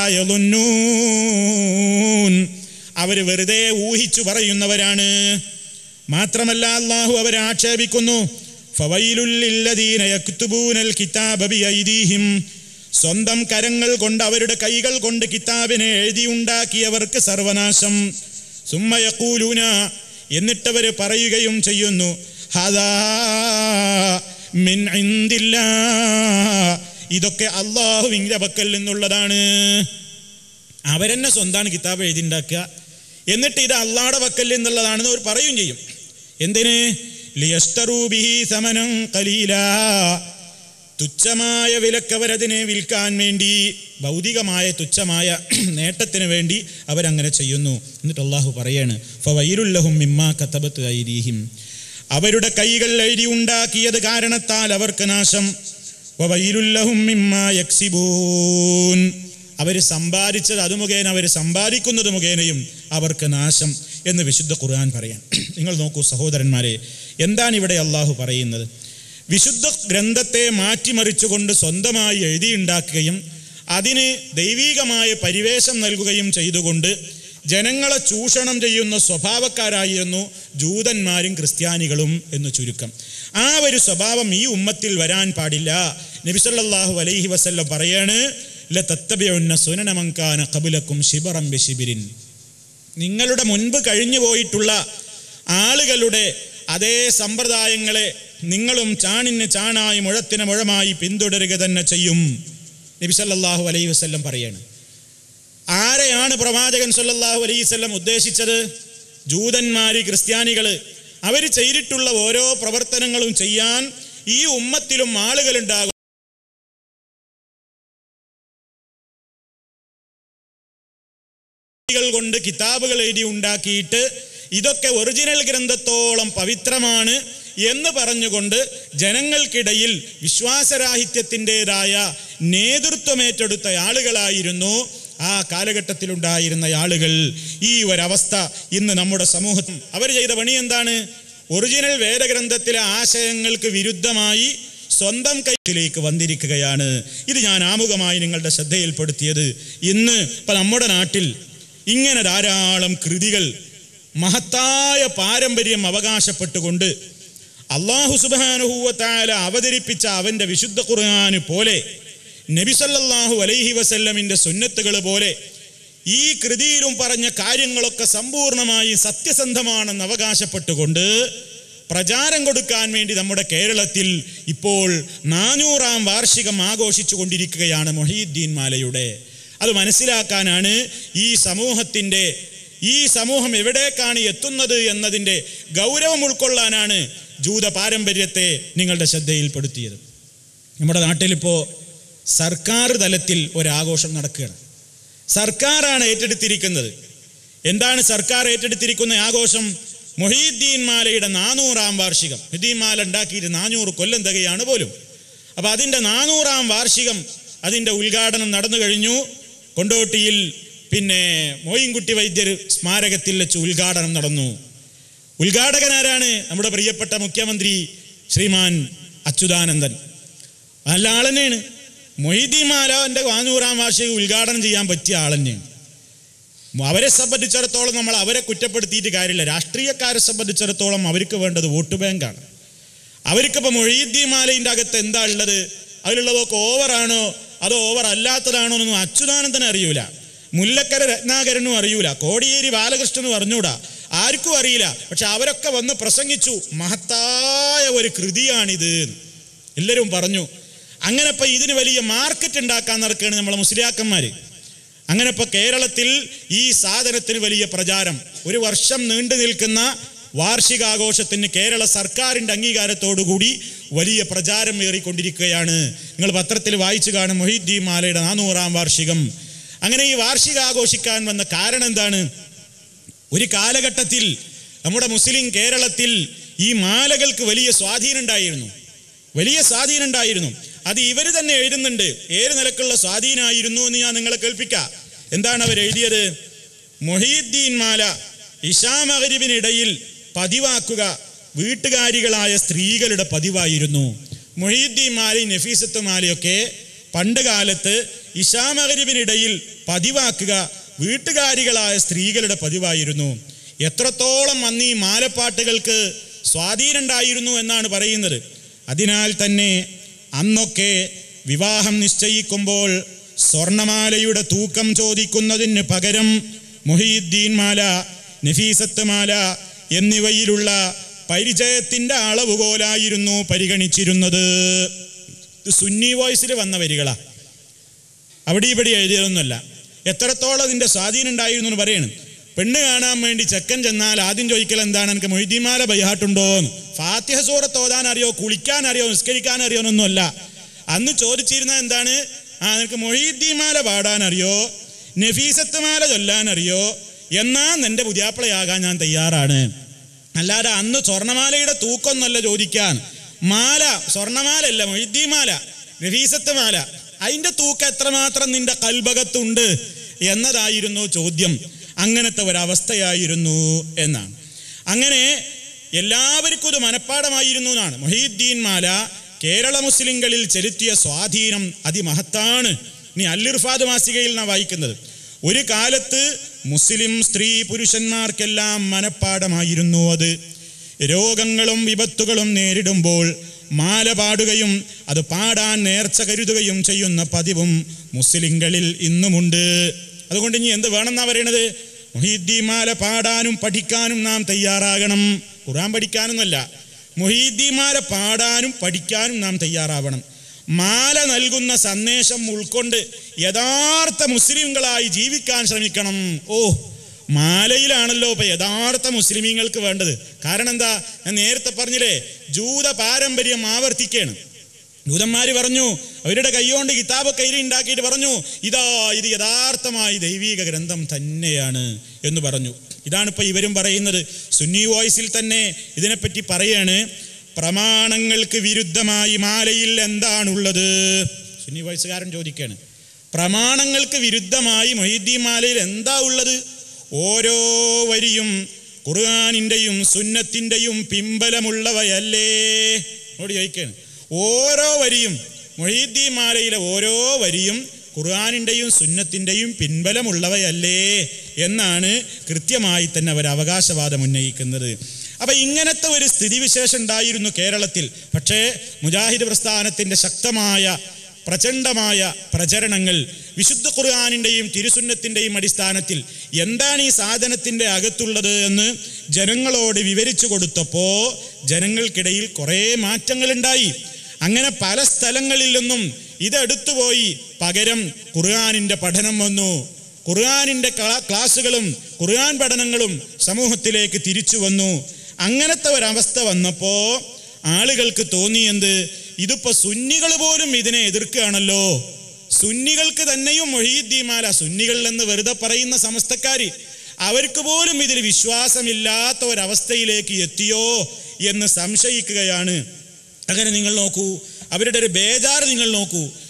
ഇല്ലായൊന്നൂൻ അവര് വെറുതെ ഊഹിച്ചു പറയുന്നവരാണ് മാത്രമല്ല അള്ളാഹു അവരെ ആക്ഷേപിക്കുന്നു ഫവൈലുല്ലില്ലദീന യക്തുബൂനൽ കിതാബ ബിഐദീഹിം സ്വന്തം കരങ്ങൾ കൊണ്ട് അവരുടെ കൈകൾ കൊണ്ട് കിതാബിനെ എഴുതിയുണ്ടാക്കിയവർക്ക് സർവനാശം സുമ്മയക്കൂലൂന എന്നിട്ടവര് പറയുകയും ചെയ്യുന്നു ഹദാ മിൻ ഇന്ദില്ല ഇതൊക്കെ അള്ളാഹുവിൻ്റെ പക്കൽ നിന്നുള്ളതാണ് അവരെന്നെ സ്വന്തമാണ് കിതാബ് എഴുതിണ്ടാക്കുക എന്നിട്ട് ഇത് അള്ളാഹുടെ പക്കൽ നിന്നുള്ളതാണെന്ന് അവർ പറയും ചെയ്യും എന്തിന് ലിയസ്തറൂബിഹി സമനം കലീല തുച്ഛമായ വിലക്കവരതിനെ വിൽക്കാൻ വേണ്ടി ഭൗതികമായ തുച്ഛമായ നേട്ടത്തിന് വേണ്ടി അവരങ്ങനെ ചെയ്യുന്നു എന്നിട്ട് അള്ളാഹു പറയാണ് ഫവൈരുല്ലഹും മിമ്മാ കത്തബത്ത് ഐരീഹിം അവരുടെ കൈകൾ എഴുതി ഉണ്ടാക്കിയത് കാരണത്താൽ അവർക്ക് നാശം വവൈരുല്ലഹും മിമ്മാ യക്സിബൂൻ അവർ സമ്പാദിച്ചത് അത് മുഖേന അവർ സമ്പാദിക്കുന്നത് മുഖേനയും അവർക്ക് നാശം എന്ന് വിശുദ്ധ ഖുർആൻ പറയാൻ നിങ്ങൾ നോക്കൂ സഹോദരന്മാരെ എന്താണ് ഇവിടെ അള്ളാഹു പറയുന്നത് വിശുദ്ധ ഗ്രന്ഥത്തെ മാറ്റിമറിച്ചുകൊണ്ട് സ്വന്തമായി എഴുതിയുണ്ടാക്കുകയും അതിന് ദൈവീകമായ പരിവേഷം നൽകുകയും ചെയ്തുകൊണ്ട് ജനങ്ങളെ ചൂഷണം ചെയ്യുന്ന സ്വഭാവക്കാരായിരുന്നു ജൂതന്മാരും ക്രിസ്ത്യാനികളും എന്ന് ചുരുക്കം ആ ഒരു സ്വഭാവം ഈ ഉമ്മത്തിൽ വരാൻ പാടില്ല നബിസല്ലാഹു അലൈഹി വസല്ലം പറയാണ് ലത്തത്തബിയുന്ന സുനനമങ്കാന കബുലക്കും ശിബറം ബിശിബിരിൻ നിങ്ങളുടെ മുൻപ് കഴിഞ്ഞു പോയിട്ടുള്ള ആളുകളുടെ അതേ സമ്പ്രദായങ്ങളെ നിങ്ങളും ചാണിന് ചാണായി മുഴത്തിന് മുഴമായി പിന്തുടരുക തന്നെ ചെയ്യും നബി സല്ലല്ലാഹു അലൈഹി വസല്ലം പറയാണ് ആരെയാണ് പ്രവാചകൻ സല്ലല്ലാഹു അലൈഹി വസല്ലം ഉദ്ദേശിച്ചത് ജൂതന്മാര് ക്രിസ്ത്യാനികള് അവർ ചെയ്തിട്ടുള്ള ഓരോ പ്രവർത്തനങ്ങളും ചെയ്യാൻ ഈ ഉമ്മത്തിലും ആളുകളുണ്ടാകും കൊണ്ട് കിതാബുകൾ എഴുതി ഉണ്ടാക്കിയിട്ട് ഇതൊക്കെ ഒറിജിനൽ ഗ്രന്ഥത്തോളം പവിത്രമാണ് എന്ന് പറഞ്ഞുകൊണ്ട് ജനങ്ങൾക്കിടയിൽ വിശ്വാസരാഹിത്യത്തിൻ്റെതായ നേതൃത്വമേറ്റെടുത്ത ആളുകളായിരുന്നു ആ കാലഘട്ടത്തിലുണ്ടായിരുന്ന ആളുകൾ ഈ ഒരവസ്ഥ ഇന്ന് നമ്മുടെ സമൂഹത്തിൽ അവർ ചെയ്ത പണി എന്താണ് ഒറിജിനൽ വേദഗ്രന്ഥത്തിലെ ആശയങ്ങൾക്ക് വിരുദ്ധമായി സ്വന്തം കൈയിലേക്ക് വന്നിരിക്കുകയാണ് ഇത് ഞാൻ ആമുഖമായി നിങ്ങളുടെ ശ്രദ്ധയിൽപ്പെടുത്തിയത് ഇന്ന് ഇപ്പം നമ്മുടെ നാട്ടിൽ ഇങ്ങനെ ധാരാളം കൃതികൾ മഹത്തായ പാരമ്പര്യം അവകാശപ്പെട്ടുകൊണ്ട് അള്ളാഹു സുബാനുഹൂവത്തായ അവതരിപ്പിച്ച അവൻ്റെ വിശുദ്ധ ഖുർആന് പോലെ നബിസല്ലാഹു അലൈഹി വസല്ലമിൻ്റെ സുന്നത്തുകൾ പോലെ ഈ കൃതിയിലും പറഞ്ഞ കാര്യങ്ങളൊക്കെ സമ്പൂർണമായി സത്യസന്ധമാണെന്ന് അവകാശപ്പെട്ടുകൊണ്ട് പ്രചാരം കൊടുക്കാൻ വേണ്ടി നമ്മുടെ കേരളത്തിൽ ഇപ്പോൾ നാനൂറാം വാർഷികം ആഘോഷിച്ചു കൊണ്ടിരിക്കുകയാണ് മൊഹീദ്ദീൻ മാലയുടെ അത് മനസ്സിലാക്കാനാണ് ഈ സമൂഹത്തിൻ്റെ ഈ സമൂഹം എവിടേക്കാണ് എത്തുന്നത് എന്നതിൻ്റെ ഗൗരവം ഉൾക്കൊള്ളാനാണ് ജൂത പാരമ്പര്യത്തെ നിങ്ങളുടെ ശ്രദ്ധയിൽപ്പെടുത്തിയത് നമ്മുടെ നാട്ടിലിപ്പോൾ സർക്കാർ തലത്തിൽ ഒരാഘോഷം നടക്കുകയാണ് സർക്കാരാണ് ഏറ്റെടുത്തിരിക്കുന്നത് എന്താണ് സർക്കാർ ഏറ്റെടുത്തിരിക്കുന്ന ആഘോഷം മൊഹീദ്ദീൻ മാലയുടെ നാനൂറാം വാർഷികം മൊഹീദ്ദീൻ മാല ഉണ്ടാക്കിയിട്ട് നാനൂറ് കൊല്ലം തികയാണ് പോലും അപ്പോൾ അതിൻ്റെ നാനൂറാം വാർഷികം അതിൻ്റെ ഉദ്ഘാടനം നടന്നു കഴിഞ്ഞു കൊണ്ടോട്ടിയിൽ പിന്നെ മോയിൻകുട്ടി വൈദ്യർ സ്മാരകത്തിൽ വെച്ച് ഉദ്ഘാടനം നടന്നു ഉദ്ഘാടകനാരാണ് നമ്മുടെ പ്രിയപ്പെട്ട മുഖ്യമന്ത്രി ശ്രീമാൻ അച്യുതാനന്ദൻ നല്ല ആൾ തന്നെയാണ് മൊയ്തീൻ മാലാവിൻ്റെ നാനൂറാം വാർഷിക ഉദ്ഘാടനം ചെയ്യാൻ പറ്റിയ ആൾ തന്നെയാണ് അവരെ സംബന്ധിച്ചിടത്തോളം നമ്മൾ അവരെ കുറ്റപ്പെടുത്തിയിട്ട് കാര്യമില്ല രാഷ്ട്രീയക്കാരെ സംബന്ധിച്ചിടത്തോളം അവർക്ക് വേണ്ടത് വോട്ട് ബാങ്കാണ് അവർക്കിപ്പോൾ മൊഴീദ്ദീൻ മാലയിൻ്റെ അകത്ത് എന്താ ഉള്ളത് അതിലുള്ളതൊക്കെ ഓവറാണോ അതോ ഓവർ അല്ലാത്തതാണോ എന്നൊന്നും അച്യുതാനന്ദന് അറിയൂല മുല്ലക്കര രത്നാകരനും അറിയൂല കോടിയേരി ബാലകൃഷ്ണനും അറിഞ്ഞൂടാ ആർക്കും അറിയില്ല പക്ഷെ അവരൊക്കെ വന്ന് പ്രസംഗിച്ചു മഹത്തായ ഒരു കൃതിയാണിത് എല്ലാവരും പറഞ്ഞു അങ്ങനെ ഇപ്പൊ ഇതിന് വലിയ മാർക്കറ്റ് ഉണ്ടാക്കാൻ നടക്കുകയാണ് നമ്മളെ മുസ്ലിയാക്കന്മാര് അങ്ങനെ ഇപ്പൊ കേരളത്തിൽ ഈ സാധനത്തിന് വലിയ പ്രചാരം ഒരു വർഷം നീണ്ടു നിൽക്കുന്ന വാർഷികാഘോഷത്തിന് കേരള സർക്കാരിന്റെ അംഗീകാരത്തോടുകൂടി വലിയ പ്രചാരം ഏറിക്കൊണ്ടിരിക്കുകയാണ് നിങ്ങൾ പത്രത്തിൽ വായിച്ചു കാണും മൊഹീദ്ദീൻ മാലയുടെ നാനൂറാം വാർഷികം അങ്ങനെ ഈ വാർഷികം ആഘോഷിക്കാൻ വന്ന കാരണം എന്താണ് ഒരു കാലഘട്ടത്തിൽ നമ്മുടെ മുസ്ലിം കേരളത്തിൽ ഈ മാലകൾക്ക് വലിയ സ്വാധീനം ഉണ്ടായിരുന്നു വലിയ സ്വാധീനം ഉണ്ടായിരുന്നു അത് ഇവർ തന്നെ എഴുതുന്നുണ്ട് ഏത് നിലക്കുള്ള സ്വാധീനമായിരുന്നു എന്ന് ഞാൻ നിങ്ങളെ കേൾപ്പിക്കാം എന്താണ് അവർ എഴുതിയത് മൊഹീദ്ദീൻ മാല ഇഷാ മകരിവിനിടയിൽ പതിവാക്കുക വീട്ടുകാരികളായ സ്ത്രീകളുടെ പതിവായിരുന്നു മൊഹീദ്ദീൻ മാലയും നഫീസത്ത് മാലയൊക്കെ പണ്ട് കാലത്ത് ഇഷാ മകരിവിനിടയിൽ പതിവാക്കുക വീട്ടുകാരികളായ സ്ത്രീകളുടെ പതിവായിരുന്നു എത്രത്തോളം അന്ന് ഈ മാലപ്പാട്ടുകൾക്ക് സ്വാധീനം ഉണ്ടായിരുന്നു എന്നാണ് പറയുന്നത് അതിനാൽ തന്നെ അന്നൊക്കെ വിവാഹം നിശ്ചയിക്കുമ്പോൾ സ്വർണമാലയുടെ തൂക്കം ചോദിക്കുന്നതിന് പകരം മൊഹീദ്ദീൻ മാല നഫീസത്ത് മാല എന്നിവയിലുള്ള പരിചയത്തിന്റെ അളവുകോലായിരുന്നു പരിഗണിച്ചിരുന്നത് ഇത് സുന്നി വോയിസിൽ വന്ന വരികളാ അവിടെ ഇവിടെ എഴുതിയതൊന്നുമല്ല എത്രത്തോളം അതിന്റെ സ്വാധീനം ഉണ്ടായിരുന്നു എന്ന് പറയണം പെണ്ണ് കാണാൻ വേണ്ടി ചെക്കൻ ചെന്നാൽ ആദ്യം ചോദിക്കൽ എന്താണ് എനിക്ക് മൊയ്തീമാല ബൈഹാട്ടുണ്ടോ എന്ന് ഫാത്തിഹ സൂറത്ത് ഓതാൻ അറിയോ കുളിക്കാൻ അറിയോ നിസ്കരിക്കാൻ അറിയോ എന്നൊന്നുമല്ല അന്ന് ചോദിച്ചിരുന്നത് എന്താണ് ആ നിനക്ക് മൊഹീദ്ദീമാല പാടാൻ അറിയോ നഫീസത്ത് മാല ചൊല്ലാൻ അറിയോ എന്നാ നിന്റെ പുതിയാപ്പിളയാകാൻ ഞാൻ തയ്യാറാണ് അല്ലാതെ അന്ന് സ്വർണമാലയുടെ തൂക്കൊന്നല്ല ചോദിക്കാൻ മാല സ്വർണമാലല്ല മൊയ്തീമാല നഫീസത്ത് മാല അതിന്റെ തൂക്കം എത്രമാത്രം നിന്റെ കൽഭകത്തുണ്ട് എന്നതായിരുന്നു ചോദ്യം അങ്ങനത്തെ ഒരവസ്ഥയായിരുന്നു എന്നാണ് അങ്ങനെ എല്ലാവർക്കും ഇത് മനഃപ്പാടമായിരുന്നു എന്നാണ് മൊഹീദ്ദീൻ മാല കേരള മുസ്ലിങ്ങളിൽ ചെലുത്തിയ സ്വാധീനം അതിമഹത്താണ് നീ അല്ലിർഫാദ് മാസികയിൽ നാം വായിക്കുന്നത് ഒരു കാലത്ത് മുസ്ലിം സ്ത്രീ പുരുഷന്മാർക്കെല്ലാം മനഃപ്പാടമായിരുന്നു അത് രോഗങ്ങളും വിപത്തുകളും നേരിടുമ്പോൾ മാല പാടുകയും അത് പാടാൻ നേർച്ച കരുതുകയും ചെയ്യുന്ന പതിവും മുസ്ലിങ്ങളിൽ ഇന്നുമുണ്ട് അതുകൊണ്ട് ഇനി എന്ത് വേണമെന്നാ പറയണത് മൊഹീദ്ദീൻ മാല പാടാനും പഠിക്കാനും നാം തയ്യാറാകണം ഖുറാൻ പഠിക്കാനൊന്നുമല്ല മൊഹീദ്ദീൻ മാല പാടാനും പഠിക്കാനും നാം തയ്യാറാവണം മാല നൽകുന്ന സന്ദേശം ഉൾക്കൊണ്ട് യഥാർത്ഥ മുസ്ലിങ്ങളായി ജീവിക്കാൻ ശ്രമിക്കണം ഓ മാലയിലാണല്ലോ ഇപ്പൊ യഥാർത്ഥ മുസ്ലിമീങ്ങൾക്ക് വേണ്ടത് കാരണം എന്താ ഞാൻ നേരത്തെ പറഞ്ഞില്ലേ ജൂത പാരമ്പര്യം ആവർത്തിക്കാണ് ജൂതന്മാര് പറഞ്ഞു അവരുടെ കൈകൊണ്ട് കിതാബ് കയ്യിൽ ഉണ്ടാക്കിയിട്ട് പറഞ്ഞു ഇതാ ഇത് യഥാർത്ഥമായി ദൈവീക ഗ്രന്ഥം തന്നെയാണ് എന്ന് പറഞ്ഞു ഇതാണ് ഇപ്പൊ ഇവരും പറയുന്നത് സുന്നി വോയിസിൽ തന്നെ ഇതിനെപ്പറ്റി പറയാണ് പ്രമാണങ്ങൾക്ക് വിരുദ്ധമായി മാലയിൽ എന്താണുള്ളത് സുന്നി വോയിസുകാരൻ ചോദിക്കാണ് പ്രമാണങ്ങൾക്ക് വിരുദ്ധമായി മൊഹീദ്ദീൻ മാലയിൽ എന്താ ഉള്ളത് ഓരോ വരിയും ഖുർആാനിൻ്റെയും സുന്നത്തിൻ്റെയും പിമ്പലമുള്ളവയല്ലേ നോട് ചോദിക്കാണ് ഓരോ വരിയും മൊഹീദ്ദീൻ മാലയിലെ ഓരോ വരിയും ഖുർആാനിൻ്റെയും സുന്നത്തിൻ്റെയും പിൻബലമുള്ളവയല്ലേ എന്നാണ് കൃത്യമായി തന്നെ അവർ അവകാശവാദം ഉന്നയിക്കുന്നത് അപ്പൊ ഇങ്ങനത്തെ ഒരു സ്ഥിതിവിശേഷം ഉണ്ടായിരുന്നു കേരളത്തിൽ പക്ഷേ മുജാഹിദ് പ്രസ്ഥാനത്തിന്റെ ശക്തമായ പ്രചണ്ഡമായ പ്രചരണങ്ങൾ വിശുദ്ധ ഖുർആാനിൻ്റെയും തിരുസുന്നത്തിൻ്റെയും അടിസ്ഥാനത്തിൽ എന്താണ് ഈ സാധനത്തിൻ്റെ അകത്തുള്ളത് എന്ന് ജനങ്ങളോട് വിവരിച്ചു കൊടുത്തപ്പോൾ ജനങ്ങൾക്കിടയിൽ കുറേ മാറ്റങ്ങളുണ്ടായി അങ്ങനെ പല സ്ഥലങ്ങളിൽ നിന്നും ഇതെടുത്തുപോയി പകരം ഖുർആാനിൻ്റെ പഠനം വന്നു ഖുർആാനിൻ്റെ ക്ലാസ്സുകളും ഖുർആൻ പഠനങ്ങളും സമൂഹത്തിലേക്ക് തിരിച്ചു വന്നു അങ്ങനത്തെ ഒരവസ്ഥ വന്നപ്പോൾ ആളുകൾക്ക് തോന്നി എന്ത് ഇതിപ്പോ സുന്നികൾ പോലും ഇതിനെ എതിർക്കുകയാണല്ലോ സുന്നികൾക്ക് തന്നെയും മൊഹീദ്ദീമാല സുന്നികൾ എന്ന് വെറുതെ പറയുന്ന സമസ്തക്കാര് അവർക്ക് പോലും ഇതിൽ വിശ്വാസമില്ലാത്ത ഒരവസ്ഥയിലേക്ക് എത്തിയോ എന്ന് സംശയിക്കുകയാണ് അങ്ങനെ നിങ്ങൾ നോക്കൂ അവരുടെ ഒരു ബേജാറ് നിങ്ങൾ നോക്കൂ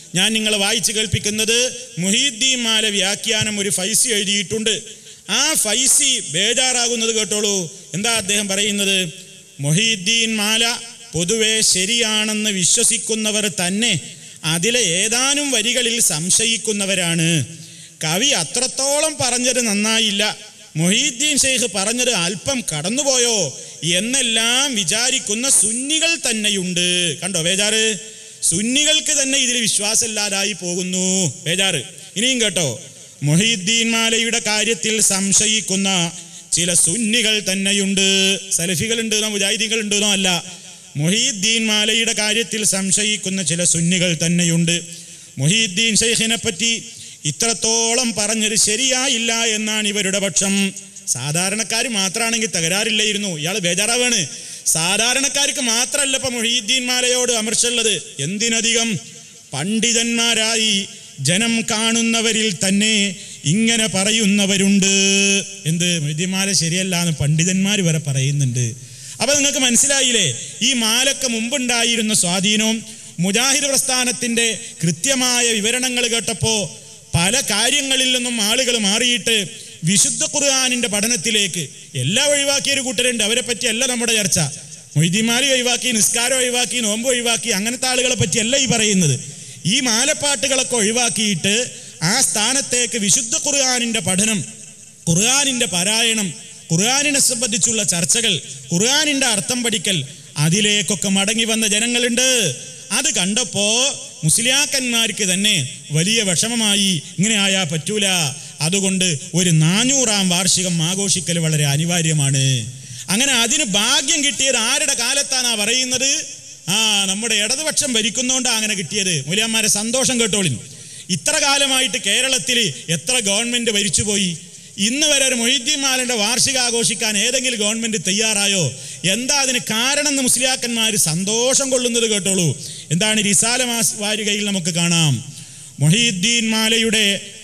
ഞാൻ നിങ്ങളെ വായിച്ചു കേൾപ്പിക്കുന്നത് മുഹീദ്ദീൻ മാല വ്യാഖ്യാനം ഒരു ഫൈസി എഴുതിയിട്ടുണ്ട് ആ ഫൈസി ബേജാറാകുന്നത് കേട്ടോളൂ എന്താ അദ്ദേഹം പറയുന്നത് മൊഹീദ്ദീൻ മാല പൊതുവെ ശരിയാണെന്ന് വിശ്വസിക്കുന്നവർ തന്നെ അതിലെ ഏതാനും വരികളിൽ സംശയിക്കുന്നവരാണ് കവി അത്രത്തോളം പറഞ്ഞത് നന്നായില്ല മൊഹീദ്ദീൻ ഷെയ്ഖ് പറഞ്ഞത് അല്പം കടന്നുപോയോ എന്നെല്ലാം വിചാരിക്കുന്ന സുന്നികൾ തന്നെയുണ്ട് കണ്ടോ ബേജാറ് സുന്നികൾക്ക് തന്നെ ഇതിൽ വിശ്വാസമില്ലാതായി പോകുന്നു ബേജാറ് ഇനിയും കേട്ടോ മൊഹീദ്ദീൻ മാലയുടെ കാര്യത്തിൽ സംശയിക്കുന്ന ചില സുന്നികൾ തന്നെയുണ്ട് സലഫികൾ ഉണ്ടെന്നോ മുജാഹിദീങ്ങൾ ഉണ്ടെന്നോ അല്ല മൊഹീദ്ദീൻ മാലയുടെ കാര്യത്തിൽ സംശയിക്കുന്ന ചില സുന്നികൾ തന്നെയുണ്ട് മൊഹീദ്ദീൻ ഷെയ്ഖിനെ പറ്റി ഇത്രത്തോളം പറഞ്ഞത് ശരിയായില്ല എന്നാണ് ഇവരുടെ പക്ഷം സാധാരണക്കാർ മാത്രമാണെങ്കിൽ തകരാറില്ലായിരുന്നു ഇയാൾ ബേജാറാവാണ് സാധാരണക്കാർക്ക് മാത്രമല്ല ഇപ്പൊ മൊഹീദ്ദീൻ മാലയോട് അമർച്ചുള്ളത് എന്തിനധികം പണ്ഡിതന്മാരായി ജനം കാണുന്നവരിൽ തന്നെ ഇങ്ങനെ പറയുന്നവരുണ്ട് എന്ത് മൊഹീദ്ദീൻ ശരിയല്ല എന്ന് പണ്ഡിതന്മാർ വരെ പറയുന്നുണ്ട് അപ്പൊ നിങ്ങൾക്ക് മനസ്സിലായില്ലേ ഈ മാലക്ക് മുമ്പുണ്ടായിരുന്ന സ്വാധീനവും മുജാഹിദ് പ്രസ്ഥാനത്തിന്റെ കൃത്യമായ വിവരണങ്ങൾ കേട്ടപ്പോ പല കാര്യങ്ങളിൽ നിന്നും ആളുകൾ മാറിയിട്ട് വിശുദ്ധ ഖുർആാനിന്റെ പഠനത്തിലേക്ക് എല്ലാം ഒഴിവാക്കിയ ഒരു കൂട്ടരുണ്ട് അവരെ പറ്റിയല്ല നമ്മുടെ ചർച്ച മൊയ്തിമാരി ഒഴിവാക്കി നിസ്കാരം ഒഴിവാക്കി നോമ്പ് ഒഴിവാക്കി അങ്ങനത്തെ ആളുകളെ പറ്റിയല്ല ഈ പറയുന്നത് ഈ മാലപ്പാട്ടുകളൊക്കെ ഒഴിവാക്കിയിട്ട് ആ സ്ഥാനത്തേക്ക് വിശുദ്ധ ഖുർആാനിന്റെ പഠനം ഖുർആാനിന്റെ പാരായണം ഖുർആാനിനെ സംബന്ധിച്ചുള്ള ചർച്ചകൾ ഖുർആാനിന്റെ അർത്ഥം പഠിക്കൽ അതിലേക്കൊക്കെ മടങ്ങി വന്ന ജനങ്ങളുണ്ട് അത് കണ്ടപ്പോ മുസ്ലിയാക്കന്മാർക്ക് തന്നെ വലിയ വിഷമമായി ഇങ്ങനെ ആയാ പറ്റൂല അതുകൊണ്ട് ഒരു നാനൂറാം വാർഷികം ആഘോഷിക്കൽ വളരെ അനിവാര്യമാണ് അങ്ങനെ അതിന് ഭാഗ്യം കിട്ടിയത് ആരുടെ കാലത്താണ് പറയുന്നത് ആ നമ്മുടെ ഇടതുപക്ഷം ഭരിക്കുന്നോണ്ടാ അങ്ങനെ കിട്ടിയത് മൂല്യന്മാരെ സന്തോഷം കേട്ടോളിൻ ഇത്ര കാലമായിട്ട് കേരളത്തിൽ എത്ര ഗവൺമെന്റ് ഭരിച്ചുപോയി ഇന്ന് വരെ ഒരു മൊഹീദ്ദീൻ മാലന്റെ വാർഷിക ആഘോഷിക്കാൻ ഏതെങ്കിലും ഗവൺമെന്റ് തയ്യാറായോ എന്താ അതിന് കാരണം എന്ന് മുസ്ലിയാക്കന്മാർ സന്തോഷം കൊള്ളുന്നത് കേട്ടോളൂ എന്താണ് റിസാല മാസ് വാരികയിൽ നമുക്ക് കാണാം മൊഹീദ്ദീൻ മാലയുടെ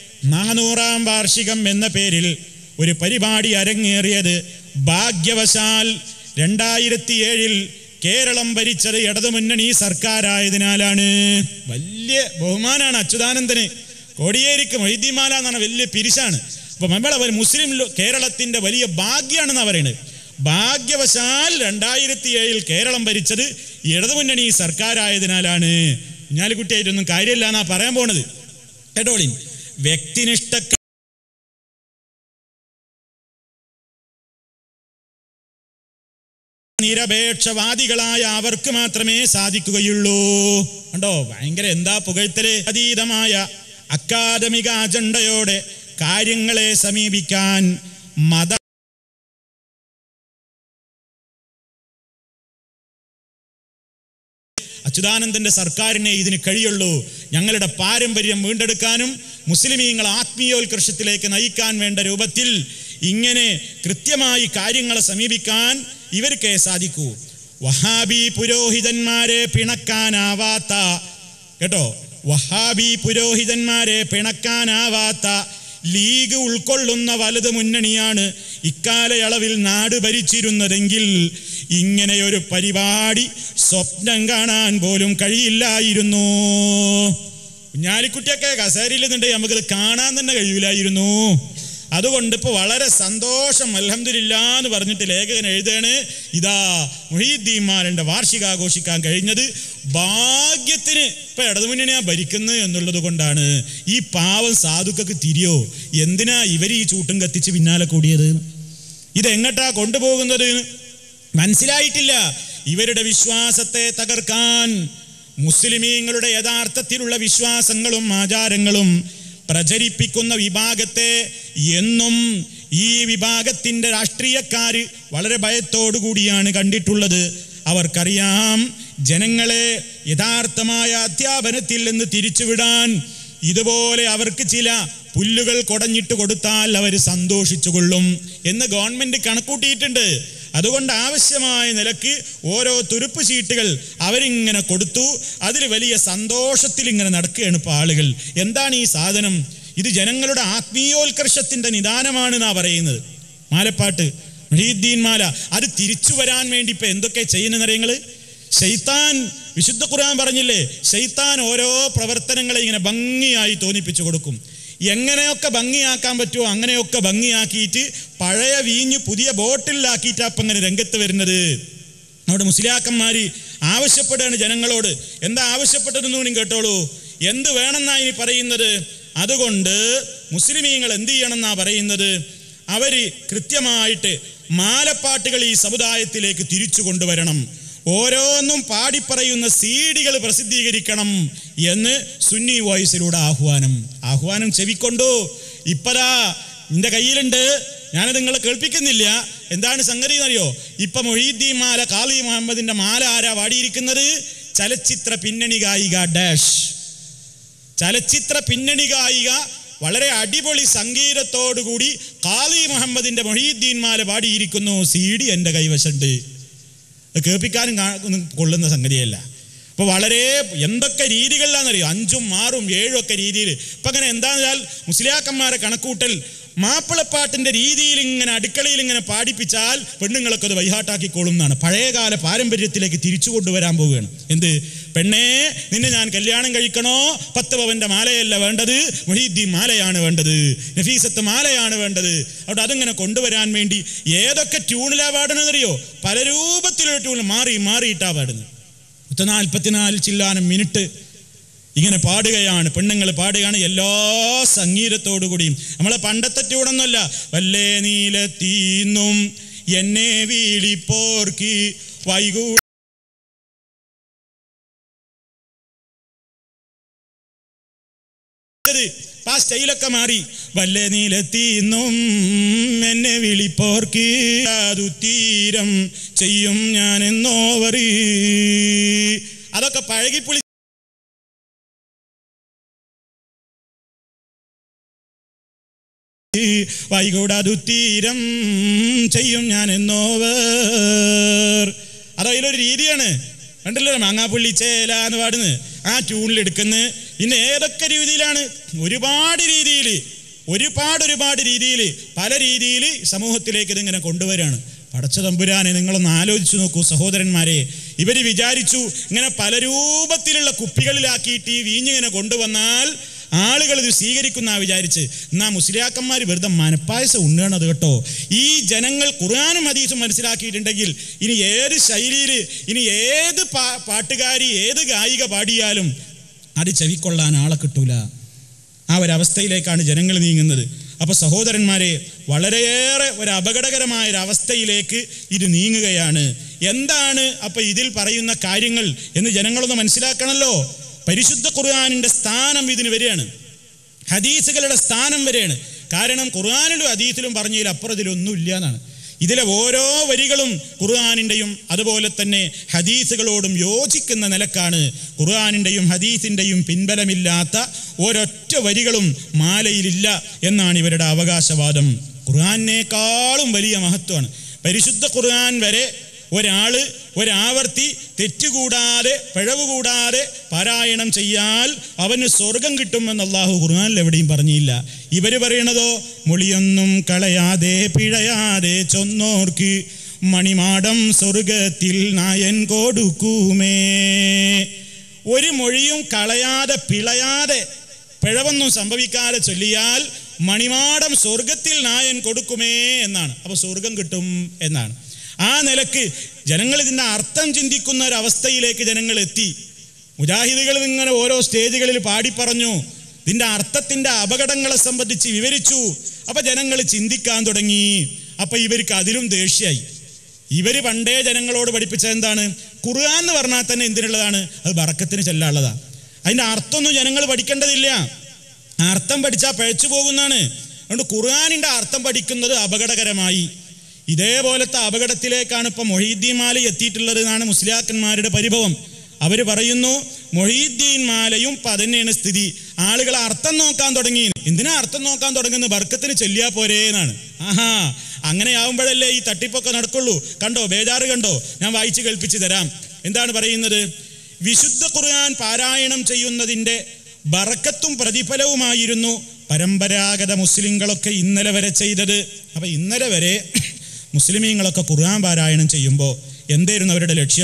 നാനൂറാം വാർഷികം എന്ന പേരിൽ ഒരു പരിപാടി അരങ്ങേറിയത് ഭാഗ്യവശാൽ രണ്ടായിരത്തി ഏഴിൽ കേരളം ഭരിച്ചത് ഇടതുമുന്നണി സർക്കാരായതിനാലാണ് വലിയ ബഹുമാനാണ് അച്യുതാനന്ദന് കോടിയേരിക്ക് മൊയ്തീമാല എന്നാണ് വലിയ പിരിശാണ് അപ്പൊ നമ്മളെ മുസ്ലിം ലോ- കേരളത്തിന്റെ വലിയ ഭാഗ്യാണെന്നാ പറയുന്നത് ഭാഗ്യവശാൽ രണ്ടായിരത്തി ഏഴിൽ കേരളം ഭരിച്ചത് ഇടതുമുന്നണി സർക്കാരായതിനാലാണ് കുഞ്ഞാലിക്കുട്ടിയായിട്ടൊന്നും കാര്യമില്ല എന്നാ പറയാൻ പോണത് കേട്ടോളിൻ വ്യക്തിനിഷ്ഠ നിരപേക്ഷവാദികളായ അവർക്ക് മാത്രമേ സാധിക്കുകയുള്ളൂ കണ്ടോ ഭയങ്കര എന്താ പുകഴ്ത്തല് അതീതമായ അക്കാദമിക അജണ്ടയോടെ കാര്യങ്ങളെ സമീപിക്കാൻ മത അച്യുതാനന്ദന്റെ സർക്കാരിനെ ഇതിന് കഴിയുള്ളൂ ഞങ്ങളുടെ പാരമ്പര്യം വീണ്ടെടുക്കാനും മുസ്ലിമീങ്ങൾ ആത്മീയോത്കർഷത്തിലേക്ക് നയിക്കാൻ വേണ്ട രൂപത്തിൽ ഇങ്ങനെ കൃത്യമായി കാര്യങ്ങളെ സമീപിക്കാൻ ഇവർക്കേ സാധിക്കൂ വഹാബി പുരോഹിതന്മാരെ പിണക്കാനാവാത്ത കേട്ടോ വഹാബി പുരോഹിതന്മാരെ പിണക്കാനാവാത്ത ലീഗ് ഉൾക്കൊള്ളുന്ന വലത് മുന്നണിയാണ് ഇക്കാലയളവിൽ നാട് ഭരിച്ചിരുന്നതെങ്കിൽ ഇങ്ങനെയൊരു പരിപാടി സ്വപ്നം കാണാൻ പോലും കഴിയില്ലായിരുന്നു കുഞ്ഞാലിക്കുട്ടിയൊക്കെ കസേരയിൽ നിന്നുണ്ടെങ്കിൽ നമുക്കത് കാണാൻ തന്നെ കഴിയില്ലായിരുന്നു അതുകൊണ്ട് ഇപ്പൊ വളരെ സന്തോഷം അൽഹംദുലില്ലാ എന്ന് പറഞ്ഞിട്ട് ലേഖകൻ എഴുതാണ് ഇതാ മുഹീദ്ദീന്മാരുടെ വാർഷികാഘോഷിക്കാൻ കഴിഞ്ഞത് ഭാഗ്യത്തിന് ഇപ്പൊ ഇടതുമുന്നണിയാ ഭരിക്കുന്നത് എന്നുള്ളത് കൊണ്ടാണ് ഈ പാവം സാധുക്കൾക്ക് തിരിയോ എന്തിനാ ഇവർ ഈ ചൂട്ടും കത്തിച്ച് പിന്നാലെ കൂടിയത് ഇതെങ്ങട്ടാ കൊണ്ടുപോകുന്നത് മനസ്സിലായിട്ടില്ല ഇവരുടെ വിശ്വാസത്തെ തകർക്കാൻ മുസ്ലിമീങ്ങളുടെ യഥാർത്ഥത്തിലുള്ള വിശ്വാസങ്ങളും ആചാരങ്ങളും പ്രചരിപ്പിക്കുന്ന വിഭാഗത്തെ എന്നും ഈ വിഭാഗത്തിന്റെ രാഷ്ട്രീയക്കാര് വളരെ ഭയത്തോടു കൂടിയാണ് കണ്ടിട്ടുള്ളത് അവർക്കറിയാം ജനങ്ങളെ യഥാർത്ഥമായ അധ്യാപനത്തിൽ നിന്ന് തിരിച്ചുവിടാൻ ഇതുപോലെ അവർക്ക് ചില പുല്ലുകൾ കൊടഞ്ഞിട്ട് കൊടുത്താൽ അവർ സന്തോഷിച്ചു കൊള്ളും എന്ന് ഗവൺമെന്റ് കണക്കൂട്ടിയിട്ടുണ്ട് അതുകൊണ്ട് ആവശ്യമായ നിലക്ക് ഓരോ തുരുപ്പ് ചീട്ടുകൾ അവരിങ്ങനെ കൊടുത്തു അതിൽ വലിയ സന്തോഷത്തിൽ ഇങ്ങനെ നടക്കുകയാണ് ഇപ്പോൾ ആളുകൾ എന്താണ് ഈ സാധനം ഇത് ജനങ്ങളുടെ ആത്മീയോത്കർഷത്തിന്റെ നിദാനമാണെന്നാ പറയുന്നത് മാലപ്പാട്ട് മൊഹീദ്ദീൻ മാല അത് തിരിച്ചു വരാൻ വേണ്ടി ഇപ്പൊ എന്തൊക്കെ ചെയ്യുന്ന നിറയങ്ങള് ഷെയ്ത്താൻ വിശുദ്ധ ഖുർആൻ പറഞ്ഞില്ലേ ശൈത്താൻ ഓരോ പ്രവർത്തനങ്ങളെ ഇങ്ങനെ ഭംഗിയായി തോന്നിപ്പിച്ചു കൊടുക്കും എങ്ങനെയൊക്കെ ഭംഗിയാക്കാൻ പറ്റുമോ അങ്ങനെയൊക്കെ ഭംഗിയാക്കിയിട്ട് പഴയ വീഞ്ഞ് പുതിയ ബോട്ടിലാക്കിയിട്ട് അപ്പം ഇങ്ങനെ രംഗത്ത് വരുന്നത് നമ്മുടെ മുസ്ലിയാക്കന്മാർ ആവശ്യപ്പെടുകയാണ് ജനങ്ങളോട് എന്താ ആവശ്യപ്പെട്ടതെന്ന് കൂടി കേട്ടോളൂ എന്ത് വേണമെന്നാ ഇനി പറയുന്നത് അതുകൊണ്ട് മുസ്ലിമീങ്ങൾ എന്ത് ചെയ്യണമെന്നാ പറയുന്നത് അവര് കൃത്യമായിട്ട് മാലപ്പാട്ടുകൾ ഈ സമുദായത്തിലേക്ക് തിരിച്ചു കൊണ്ടുവരണം ഓരോന്നും പാടിപ്പറയുന്ന സീഡികൾ പ്രസിദ്ധീകരിക്കണം എന്ന് സുന്നി വോയിസിലൂടെ ആഹ്വാനം ആഹ്വാനം ചെവിക്കൊണ്ടു ഇപ്പതാ നിന്റെ കയ്യിലുണ്ട് ഞാനത് നിങ്ങളെ കേൾപ്പിക്കുന്നില്ല എന്താണ് സംഗതി എന്നറിയോ ഇപ്പൊ മൊഹീദ്ദീൻ മാല കാളി മുഹമ്മദിന്റെ മാല ആരാ പാടിയിരിക്കുന്നത് ചലച്ചിത്ര പിന്നണി ഗായിക ഡാഷ് ചലച്ചിത്ര പിന്നണി ഗായിക വളരെ അടിപൊളി സംഗീതത്തോടുകൂടി കാളി മുഹമ്മദിന്റെ മൊഹീദ്ദീൻ മാല പാടിയിരിക്കുന്നു സി ഡി എൻ്റെ കൈവശമുണ്ട് അത് കേൾപ്പിക്കാനും കാ- ഒന്നും കൊള്ളുന്ന സംഗതിയല്ല അപ്പോൾ വളരെ എന്തൊക്കെ രീതികളിലാണെന്നറിയോ അഞ്ചും ആറും ഏഴും ഒക്കെ രീതിയിൽ ഇപ്പം അങ്ങനെ എന്താണെന്ന് വെച്ചാൽ മുസ്ലിയാക്കന്മാരെ കണക്കൂട്ടൽ മാപ്പിളപ്പാട്ടിൻ്റെ രീതിയിൽ ഇങ്ങനെ അടുക്കളയിൽ ഇങ്ങനെ പാടിപ്പിച്ചാൽ പെണ്ണുങ്ങളൊക്കെ അത് വൈഹാട്ടാക്കിക്കോളും എന്നാണ് പഴയകാല പാരമ്പര്യത്തിലേക്ക് തിരിച്ചു കൊണ്ടുവരാൻ പോവുകയാണ് എന്ത് പെണ്ണേ നിന്നെ ഞാൻ കല്യാണം കഴിക്കണോ പത്ത് പവന്റെ മാലയല്ല വേണ്ടത് മൊഹീദ്ദീൻ മാലയാണ് വേണ്ടത് നഫീസത്ത് മാലയാണ് വേണ്ടത് അവിടെ അതിങ്ങനെ കൊണ്ടുവരാൻ വേണ്ടി ഏതൊക്കെ ട്യൂണിലാ പാടുന്നതറിയോ പല രൂപത്തിലുള്ള ട്യൂൺ മാറി മാറിയിട്ടാ പാടുന്നത് പത്ത് നാൽപ്പത്തിനാല് ചില്ലാനം മിനിറ്റ് ഇങ്ങനെ പാടുകയാണ് പെണ്ണുങ്ങൾ പാടുകയാണ് എല്ലാ സംഗീതത്തോടു കൂടിയും നമ്മളെ പണ്ടത്തെ ട്യൂണൊന്നുമല്ല വല്ലേ നീലത്തീന്നും എന്നെ വീളിപ്പോർക്കി വൈകൂ ആ സ്റ്റൈലൊക്കെ മാറി വല്ല നീലത്തീന്നും എന്നെ വിളിപ്പോർക്ക് അതു തീരം ചെയ്യും ഞാൻ എന്നോവറി അതൊക്കെ പഴകിപ്പുളി വൈകൂടാതു തീരം ചെയ്യും ഞാൻ എന്നോവർ അത് അതിലൊരു രീതിയാണ് കണ്ടില്ലേ മാങ്ങാപ്പുള്ളി ചേല എന്ന് പാടുന്നത് ആ ട്യൂണിൽ എടുക്കുന്നത് പിന്നെ ഏതൊക്കെ രീതിയിലാണ് ഒരുപാട് രീതിയിൽ ഒരുപാട് ഒരുപാട് രീതിയിൽ പല രീതിയിൽ സമൂഹത്തിലേക്ക് ഇതിങ്ങനെ കൊണ്ടുവരികയാണ് പടച്ച തമ്പുരാനെ നിങ്ങളൊന്ന് ആലോചിച്ചു നോക്കൂ സഹോദരന്മാരെ ഇവർ വിചാരിച്ചു ഇങ്ങനെ പല രൂപത്തിലുള്ള കുപ്പികളിലാക്കിയിട്ട് ഈ വീഞ്ഞിങ്ങനെ കൊണ്ടുവന്നാൽ ആളുകൾ ഇത് സ്വീകരിക്കുന്ന വിചാരിച്ച് എന്നാ മുസ്ലിയാക്കന്മാർ വെറുതെ മനപ്പായസം ഉണ്ണണത് കേട്ടോ ഈ ജനങ്ങൾ ഖുർആാനും ഹദീസും മനസ്സിലാക്കിയിട്ടുണ്ടെങ്കിൽ ഇനി ഏത് ശൈലിയിൽ ഇനി ഏത് പാ പാട്ടുകാരി ഏത് ഗായിക പാടിയാലും അത് ചെവിക്കൊള്ളാൻ ആളെ കിട്ടൂല ആ ഒരവസ്ഥയിലേക്കാണ് ജനങ്ങൾ നീങ്ങുന്നത് അപ്പൊ സഹോദരന്മാരെ വളരെയേറെ ഒരു അപകടകരമായ ഒരു അവസ്ഥയിലേക്ക് ഇത് നീങ്ങുകയാണ് എന്താണ് അപ്പൊ ഇതിൽ പറയുന്ന കാര്യങ്ങൾ എന്ന് ജനങ്ങളൊന്ന് മനസ്സിലാക്കണമല്ലോ പരിശുദ്ധ ഖുർആാനിന്റെ സ്ഥാനം ഇതിന് വരികയാണ് ഹദീസുകളുടെ സ്ഥാനം വരെയാണ് കാരണം ഖുർആാനിലും ഹദീസിലും പറഞ്ഞതിൽ അപ്പുറം ഇതിലൊന്നുമില്ല എന്നാണ് ഇതിലെ ഓരോ വരികളും ഖുർആാനിൻ്റെയും അതുപോലെ തന്നെ ഹദീസുകളോടും യോജിക്കുന്ന നിലക്കാണ് ഖുർആാനിൻ്റെയും ഹദീസിൻ്റെയും പിൻബലമില്ലാത്ത ഒരൊറ്റ വരികളും മാലയിലില്ല എന്നാണ് ഇവരുടെ അവകാശവാദം ഖുർആാനേക്കാളും വലിയ മഹത്വമാണ് പരിശുദ്ധ ഖുർആൻ വരെ ഒരാള് ഒരാവർത്തി തെറ്റുകൂടാതെ പിഴവ് കൂടാതെ പാരായണം ചെയ്യാൽ അവന് സ്വർഗം കിട്ടുമെന്ന് അള്ളാഹു ഖുർആനിൽ എവിടെയും പറഞ്ഞില്ല ഇവര് പറയണതോ മൊളിയൊന്നും കളയാതെ പിഴയാതെ ചൊന്നോർക്ക് മണിമാടം സ്വർഗത്തിൽ നായൻ കൊടുക്കുമേ ഒരു മൊഴിയും കളയാതെ പിളയാതെ പിഴവൊന്നും സംഭവിക്കാതെ ചൊല്ലിയാൽ മണിമാടം സ്വർഗത്തിൽ നായൻ കൊടുക്കുമേ എന്നാണ് അപ്പൊ സ്വർഗം കിട്ടും എന്നാണ് ആ നിലക്ക് ജനങ്ങൾ ഇതിൻ്റെ അർത്ഥം ചിന്തിക്കുന്ന ഒരു അവസ്ഥയിലേക്ക് ജനങ്ങൾ എത്തി മുജാഹിദുകൾ ഇങ്ങനെ ഓരോ സ്റ്റേജുകളിൽ പാടിപ്പറഞ്ഞു ഇതിൻ്റെ അർത്ഥത്തിൻ്റെ അപകടങ്ങളെ സംബന്ധിച്ച് വിവരിച്ചു അപ്പൊ ജനങ്ങൾ ചിന്തിക്കാൻ തുടങ്ങി അപ്പൊ ഇവർക്ക് അതിലും ദേഷ്യമായി ഇവര് പണ്ടേ ജനങ്ങളോട് പഠിപ്പിച്ചത് എന്താണ് ഖുർആൻ എന്ന് പറഞ്ഞാൽ തന്നെ എന്തിനുള്ളതാണ് അത് ബറക്കത്തിന് ചെല്ലാനുള്ളതാണ് അതിൻ്റെ അർത്ഥമൊന്നും ജനങ്ങൾ പഠിക്കേണ്ടതില്ല ആ അർത്ഥം പഠിച്ചാൽ പഴച്ചു പോകുന്നതാണ് അതുകൊണ്ട് ഖുർആാനിൻ്റെ അർത്ഥം പഠിക്കുന്നത് അപകടകരമായി ഇതേപോലത്തെ അപകടത്തിലേക്കാണ് ഇപ്പം മൊഹീദ്ദീൻ മാല എത്തിയിട്ടുള്ളത് എന്നാണ് മുസ്ലിയാക്കന്മാരുടെ പരിഭവം അവർ പറയുന്നു മൊഹീദ്ദീൻ മാലയും ഇപ്പം അതന്നെയാണ് സ്ഥിതി ആളുകൾ അർത്ഥം നോക്കാൻ തുടങ്ങി എന്തിനാ അർത്ഥം നോക്കാൻ തുടങ്ങുന്നത് ബർക്കത്തിന് ചെല്ലിയാ പോരേ എന്നാണ് ആഹാ അങ്ങനെ ആവുമ്പോഴല്ലേ ഈ തട്ടിപ്പൊക്കെ നടക്കുള്ളൂ കണ്ടോ ബേജാറ് കണ്ടോ ഞാൻ വായിച്ച് കേൾപ്പിച്ചു തരാം എന്താണ് പറയുന്നത് വിശുദ്ധ ഖുർആൻ പാരായണം ചെയ്യുന്നതിൻ്റെ ബറക്കത്തും പ്രതിഫലവുമായിരുന്നു പരമ്പരാഗത മുസ്ലിങ്ങളൊക്കെ ഇന്നലെ വരെ ചെയ്തത് അപ്പൊ ഇന്നലെ വരെ മുസ്ലിമീങ്ങളൊക്കെ ഖുർആൻ പാരായണം ചെയ്യുമ്പോൾ എന്തായിരുന്നു അവരുടെ ലക്ഷ്യം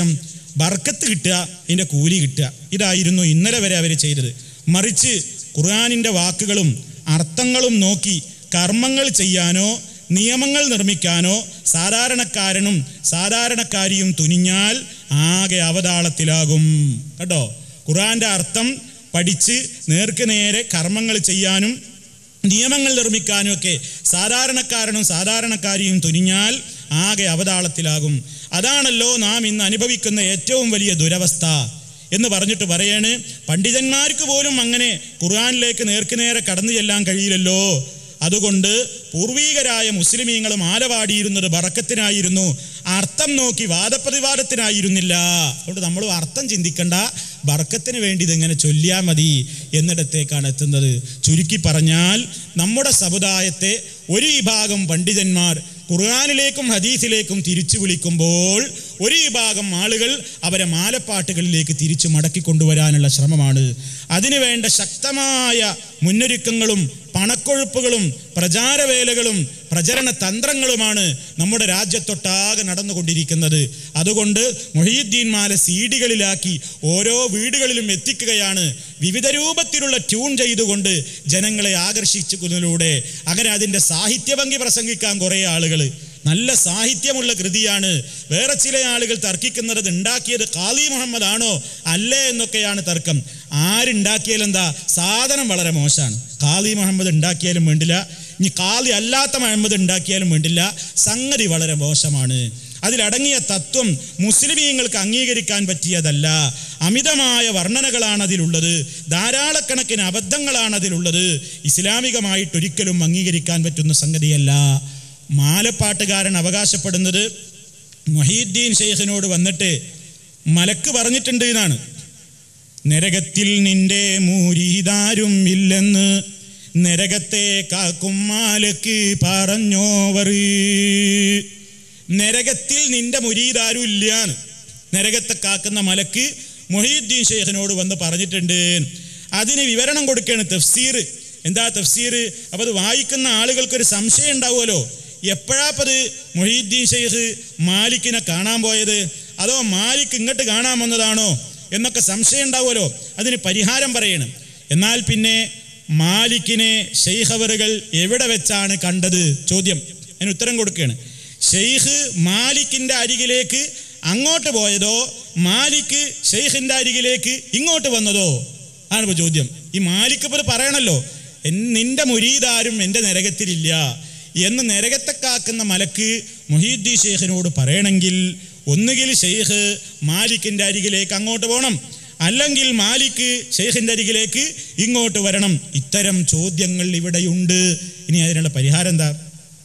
ബർക്കത്ത് കിട്ടുക ഇതിൻ്റെ കൂലി കിട്ടുക ഇതായിരുന്നു ഇന്നലെ വരെ അവർ ചെയ്തത് മറിച്ച് ഖുർആാനിൻ്റെ വാക്കുകളും അർത്ഥങ്ങളും നോക്കി കർമ്മങ്ങൾ ചെയ്യാനോ നിയമങ്ങൾ നിർമ്മിക്കാനോ സാധാരണക്കാരനും സാധാരണക്കാരിയും തുനിഞ്ഞാൽ ആകെ അവതാളത്തിലാകും കേട്ടോ ഖുർആന്റെ അർത്ഥം പഠിച്ച് നേർക്ക് നേരെ കർമ്മങ്ങൾ ചെയ്യാനും നിയമങ്ങൾ നിർമ്മിക്കാനും ഒക്കെ സാധാരണക്കാരനും സാധാരണക്കാരിയും തുനിഞ്ഞാൽ ആകെ അവതാളത്തിലാകും അതാണല്ലോ നാം ഇന്ന് അനുഭവിക്കുന്ന ഏറ്റവും വലിയ ദുരവസ്ഥ എന്ന് പറഞ്ഞിട്ട് പറയാണ് പണ്ഡിതന്മാർക്ക് പോലും അങ്ങനെ ഖുർആനിലേക്ക് നേർക്കുനേരെ കടന്നു ചെല്ലാൻ കഴിയില്ലല്ലോ അതുകൊണ്ട് പൂർവീകരായ മുസ്ലിമീങ്ങൾ മാലപാടിയിരുന്നത് ബറക്കത്തിനായിരുന്നു അർത്ഥം നോക്കി വാദപ്രതിവാദത്തിനായിരുന്നില്ല അതുകൊണ്ട് നമ്മൾ അർത്ഥം ചിന്തിക്കണ്ട ബർക്കത്തിന് വേണ്ടി ഇതിങ്ങനെ ചൊല്ലിയാൽ മതി എന്നിടത്തേക്കാണ് എത്തുന്നത് ചുരുക്കി പറഞ്ഞാൽ നമ്മുടെ സമുദായത്തെ ഒരു വിഭാഗം പണ്ഡിതന്മാർ ഖുർആാനിലേക്കും ഹദീസിലേക്കും തിരിച്ചു വിളിക്കുമ്പോൾ ഒരു വിഭാഗം ആളുകൾ അവരെ മാലപ്പാട്ടുകളിലേക്ക് തിരിച്ചു മടക്കി കൊണ്ടുവരാനുള്ള ശ്രമമാണ് അതിനുവേണ്ട ശക്തമായ മുന്നൊരുക്കങ്ങളും പണക്കൊഴുപ്പുകളും പ്രചാരവേലകളും പ്രചരണ തന്ത്രങ്ങളുമാണ് നമ്മുടെ രാജ്യത്തൊട്ടാകെ നടന്നുകൊണ്ടിരിക്കുന്നത് അതുകൊണ്ട് മൊഹീദ്ദീൻ മാല സീഡികളിലാക്കി ഓരോ വീടുകളിലും എത്തിക്കുകയാണ് വിവിധ രൂപത്തിലുള്ള ട്യൂൺ ചെയ്തുകൊണ്ട് ജനങ്ങളെ ആകർഷിക്കുന്നതിലൂടെ അങ്ങനെ അതിൻ്റെ സാഹിത്യഭംഗി പ്രസംഗിക്കാൻ കുറേ ആളുകൾ നല്ല സാഹിത്യമുള്ള കൃതിയാണ് വേറെ ചില ആളുകൾ തർക്കിക്കുന്നത് ഇത് ഉണ്ടാക്കിയത് ഖാലി മുഹമ്മദ് ആണോ അല്ലേ എന്നൊക്കെയാണ് തർക്കം ആരുണ്ടാക്കിയാലും എന്താ സാധനം വളരെ മോശമാണ് ഖാലി മുഹമ്മദ് ഉണ്ടാക്കിയാലും വേണ്ടില്ല ഇനി ഖാലി അല്ലാത്ത മുഹമ്മദ് ഉണ്ടാക്കിയാലും വേണ്ടില്ല സംഗതി വളരെ മോശമാണ് അതിലടങ്ങിയ തത്വം മുസ്ലിമീങ്ങൾക്ക് അംഗീകരിക്കാൻ പറ്റിയതല്ല അമിതമായ വർണ്ണനകളാണ് അതിലുള്ളത് ധാരാളക്കണക്കിന് അബദ്ധങ്ങളാണ് അതിലുള്ളത് ഇസ്ലാമികമായിട്ട് ഒരിക്കലും അംഗീകരിക്കാൻ പറ്റുന്ന സംഗതിയല്ല മാലപ്പാട്ടുകാരൻ അവകാശപ്പെടുന്നത് മൊഹീദ്ദീൻ ഷെയ്ഖിനോട് വന്നിട്ട് മലക്ക് പറഞ്ഞിട്ടുണ്ട് എന്നാണ് നരകത്തിൽ നിന്റെ മൂരീതാരും ഇല്ലെന്ന് നരകത്തെ കാക്കും മാലക്ക് പറഞ്ഞോവർ നരകത്തിൽ നിന്റെ മുരീതാരും ഇല്ലാന്ന് നരകത്തെ കാക്കുന്ന മലക്ക് മൊഹീദ്ദീൻ ഷെയ്ഖിനോട് വന്ന് പറഞ്ഞിട്ടുണ്ട് അതിന് വിവരണം കൊടുക്കുകയാണ് തഫ്സീർ എന്താ തഫ്സീർ അപ്പോൾ അത് വായിക്കുന്ന ആളുകൾക്കൊരു സംശയം ഉണ്ടാവുമല്ലോ എപ്പോഴാപ്പത് മൊഹീദ്ദീൻ ഷെയ്ഖ് മാലിക്കിനെ കാണാൻ പോയത് അതോ മാലിക് ഇങ്ങോട്ട് കാണാൻ വന്നതാണോ എന്നൊക്കെ സംശയം ഉണ്ടാവുമല്ലോ അതിന് പരിഹാരം പറയണം എന്നാൽ പിന്നെ മാലിക്കിനെ ഷെയ്ഖവറുകൾ എവിടെ വെച്ചാണ് കണ്ടത് ചോദ്യം അതിന് ഉത്തരം കൊടുക്കുകയാണ് ഷെയ്ഖ് മാലിക്കിന്റെ അരികിലേക്ക് അങ്ങോട്ട് പോയതോ മാലിക്ക് ഷെയ്ഖിന്റെ അരികിലേക്ക് ഇങ്ങോട്ട് വന്നതോ ആണ് ഇപ്പോൾ ചോദ്യം ഈ മാലിക്ക് ഇപ്പോൾ പറയണല്ലോ "എൻ- നിന്റെ മുരീദാരും എൻ്റെ നരകത്തിലില്ല എന്ന് നരകത്തെ കാക്കുന്ന മലക്ക് മൊഹീദ്ദീൻ ഷെയ്ഖിനോട് പറയണമെങ്കിൽ ഒന്നുകിൽ ഷെയ്ഖ് മാലിക്കിന്റെ അരികിലേക്ക് അങ്ങോട്ട് പോകണം അല്ലെങ്കിൽ മാലിക്ക് ഷെയ്ഖിന്റെ അരികിലേക്ക് ഇങ്ങോട്ട് വരണം ഇത്തരം ചോദ്യങ്ങൾ ഇവിടെയുണ്ട് ഇനി അതിനുള്ള പരിഹാരം എന്താ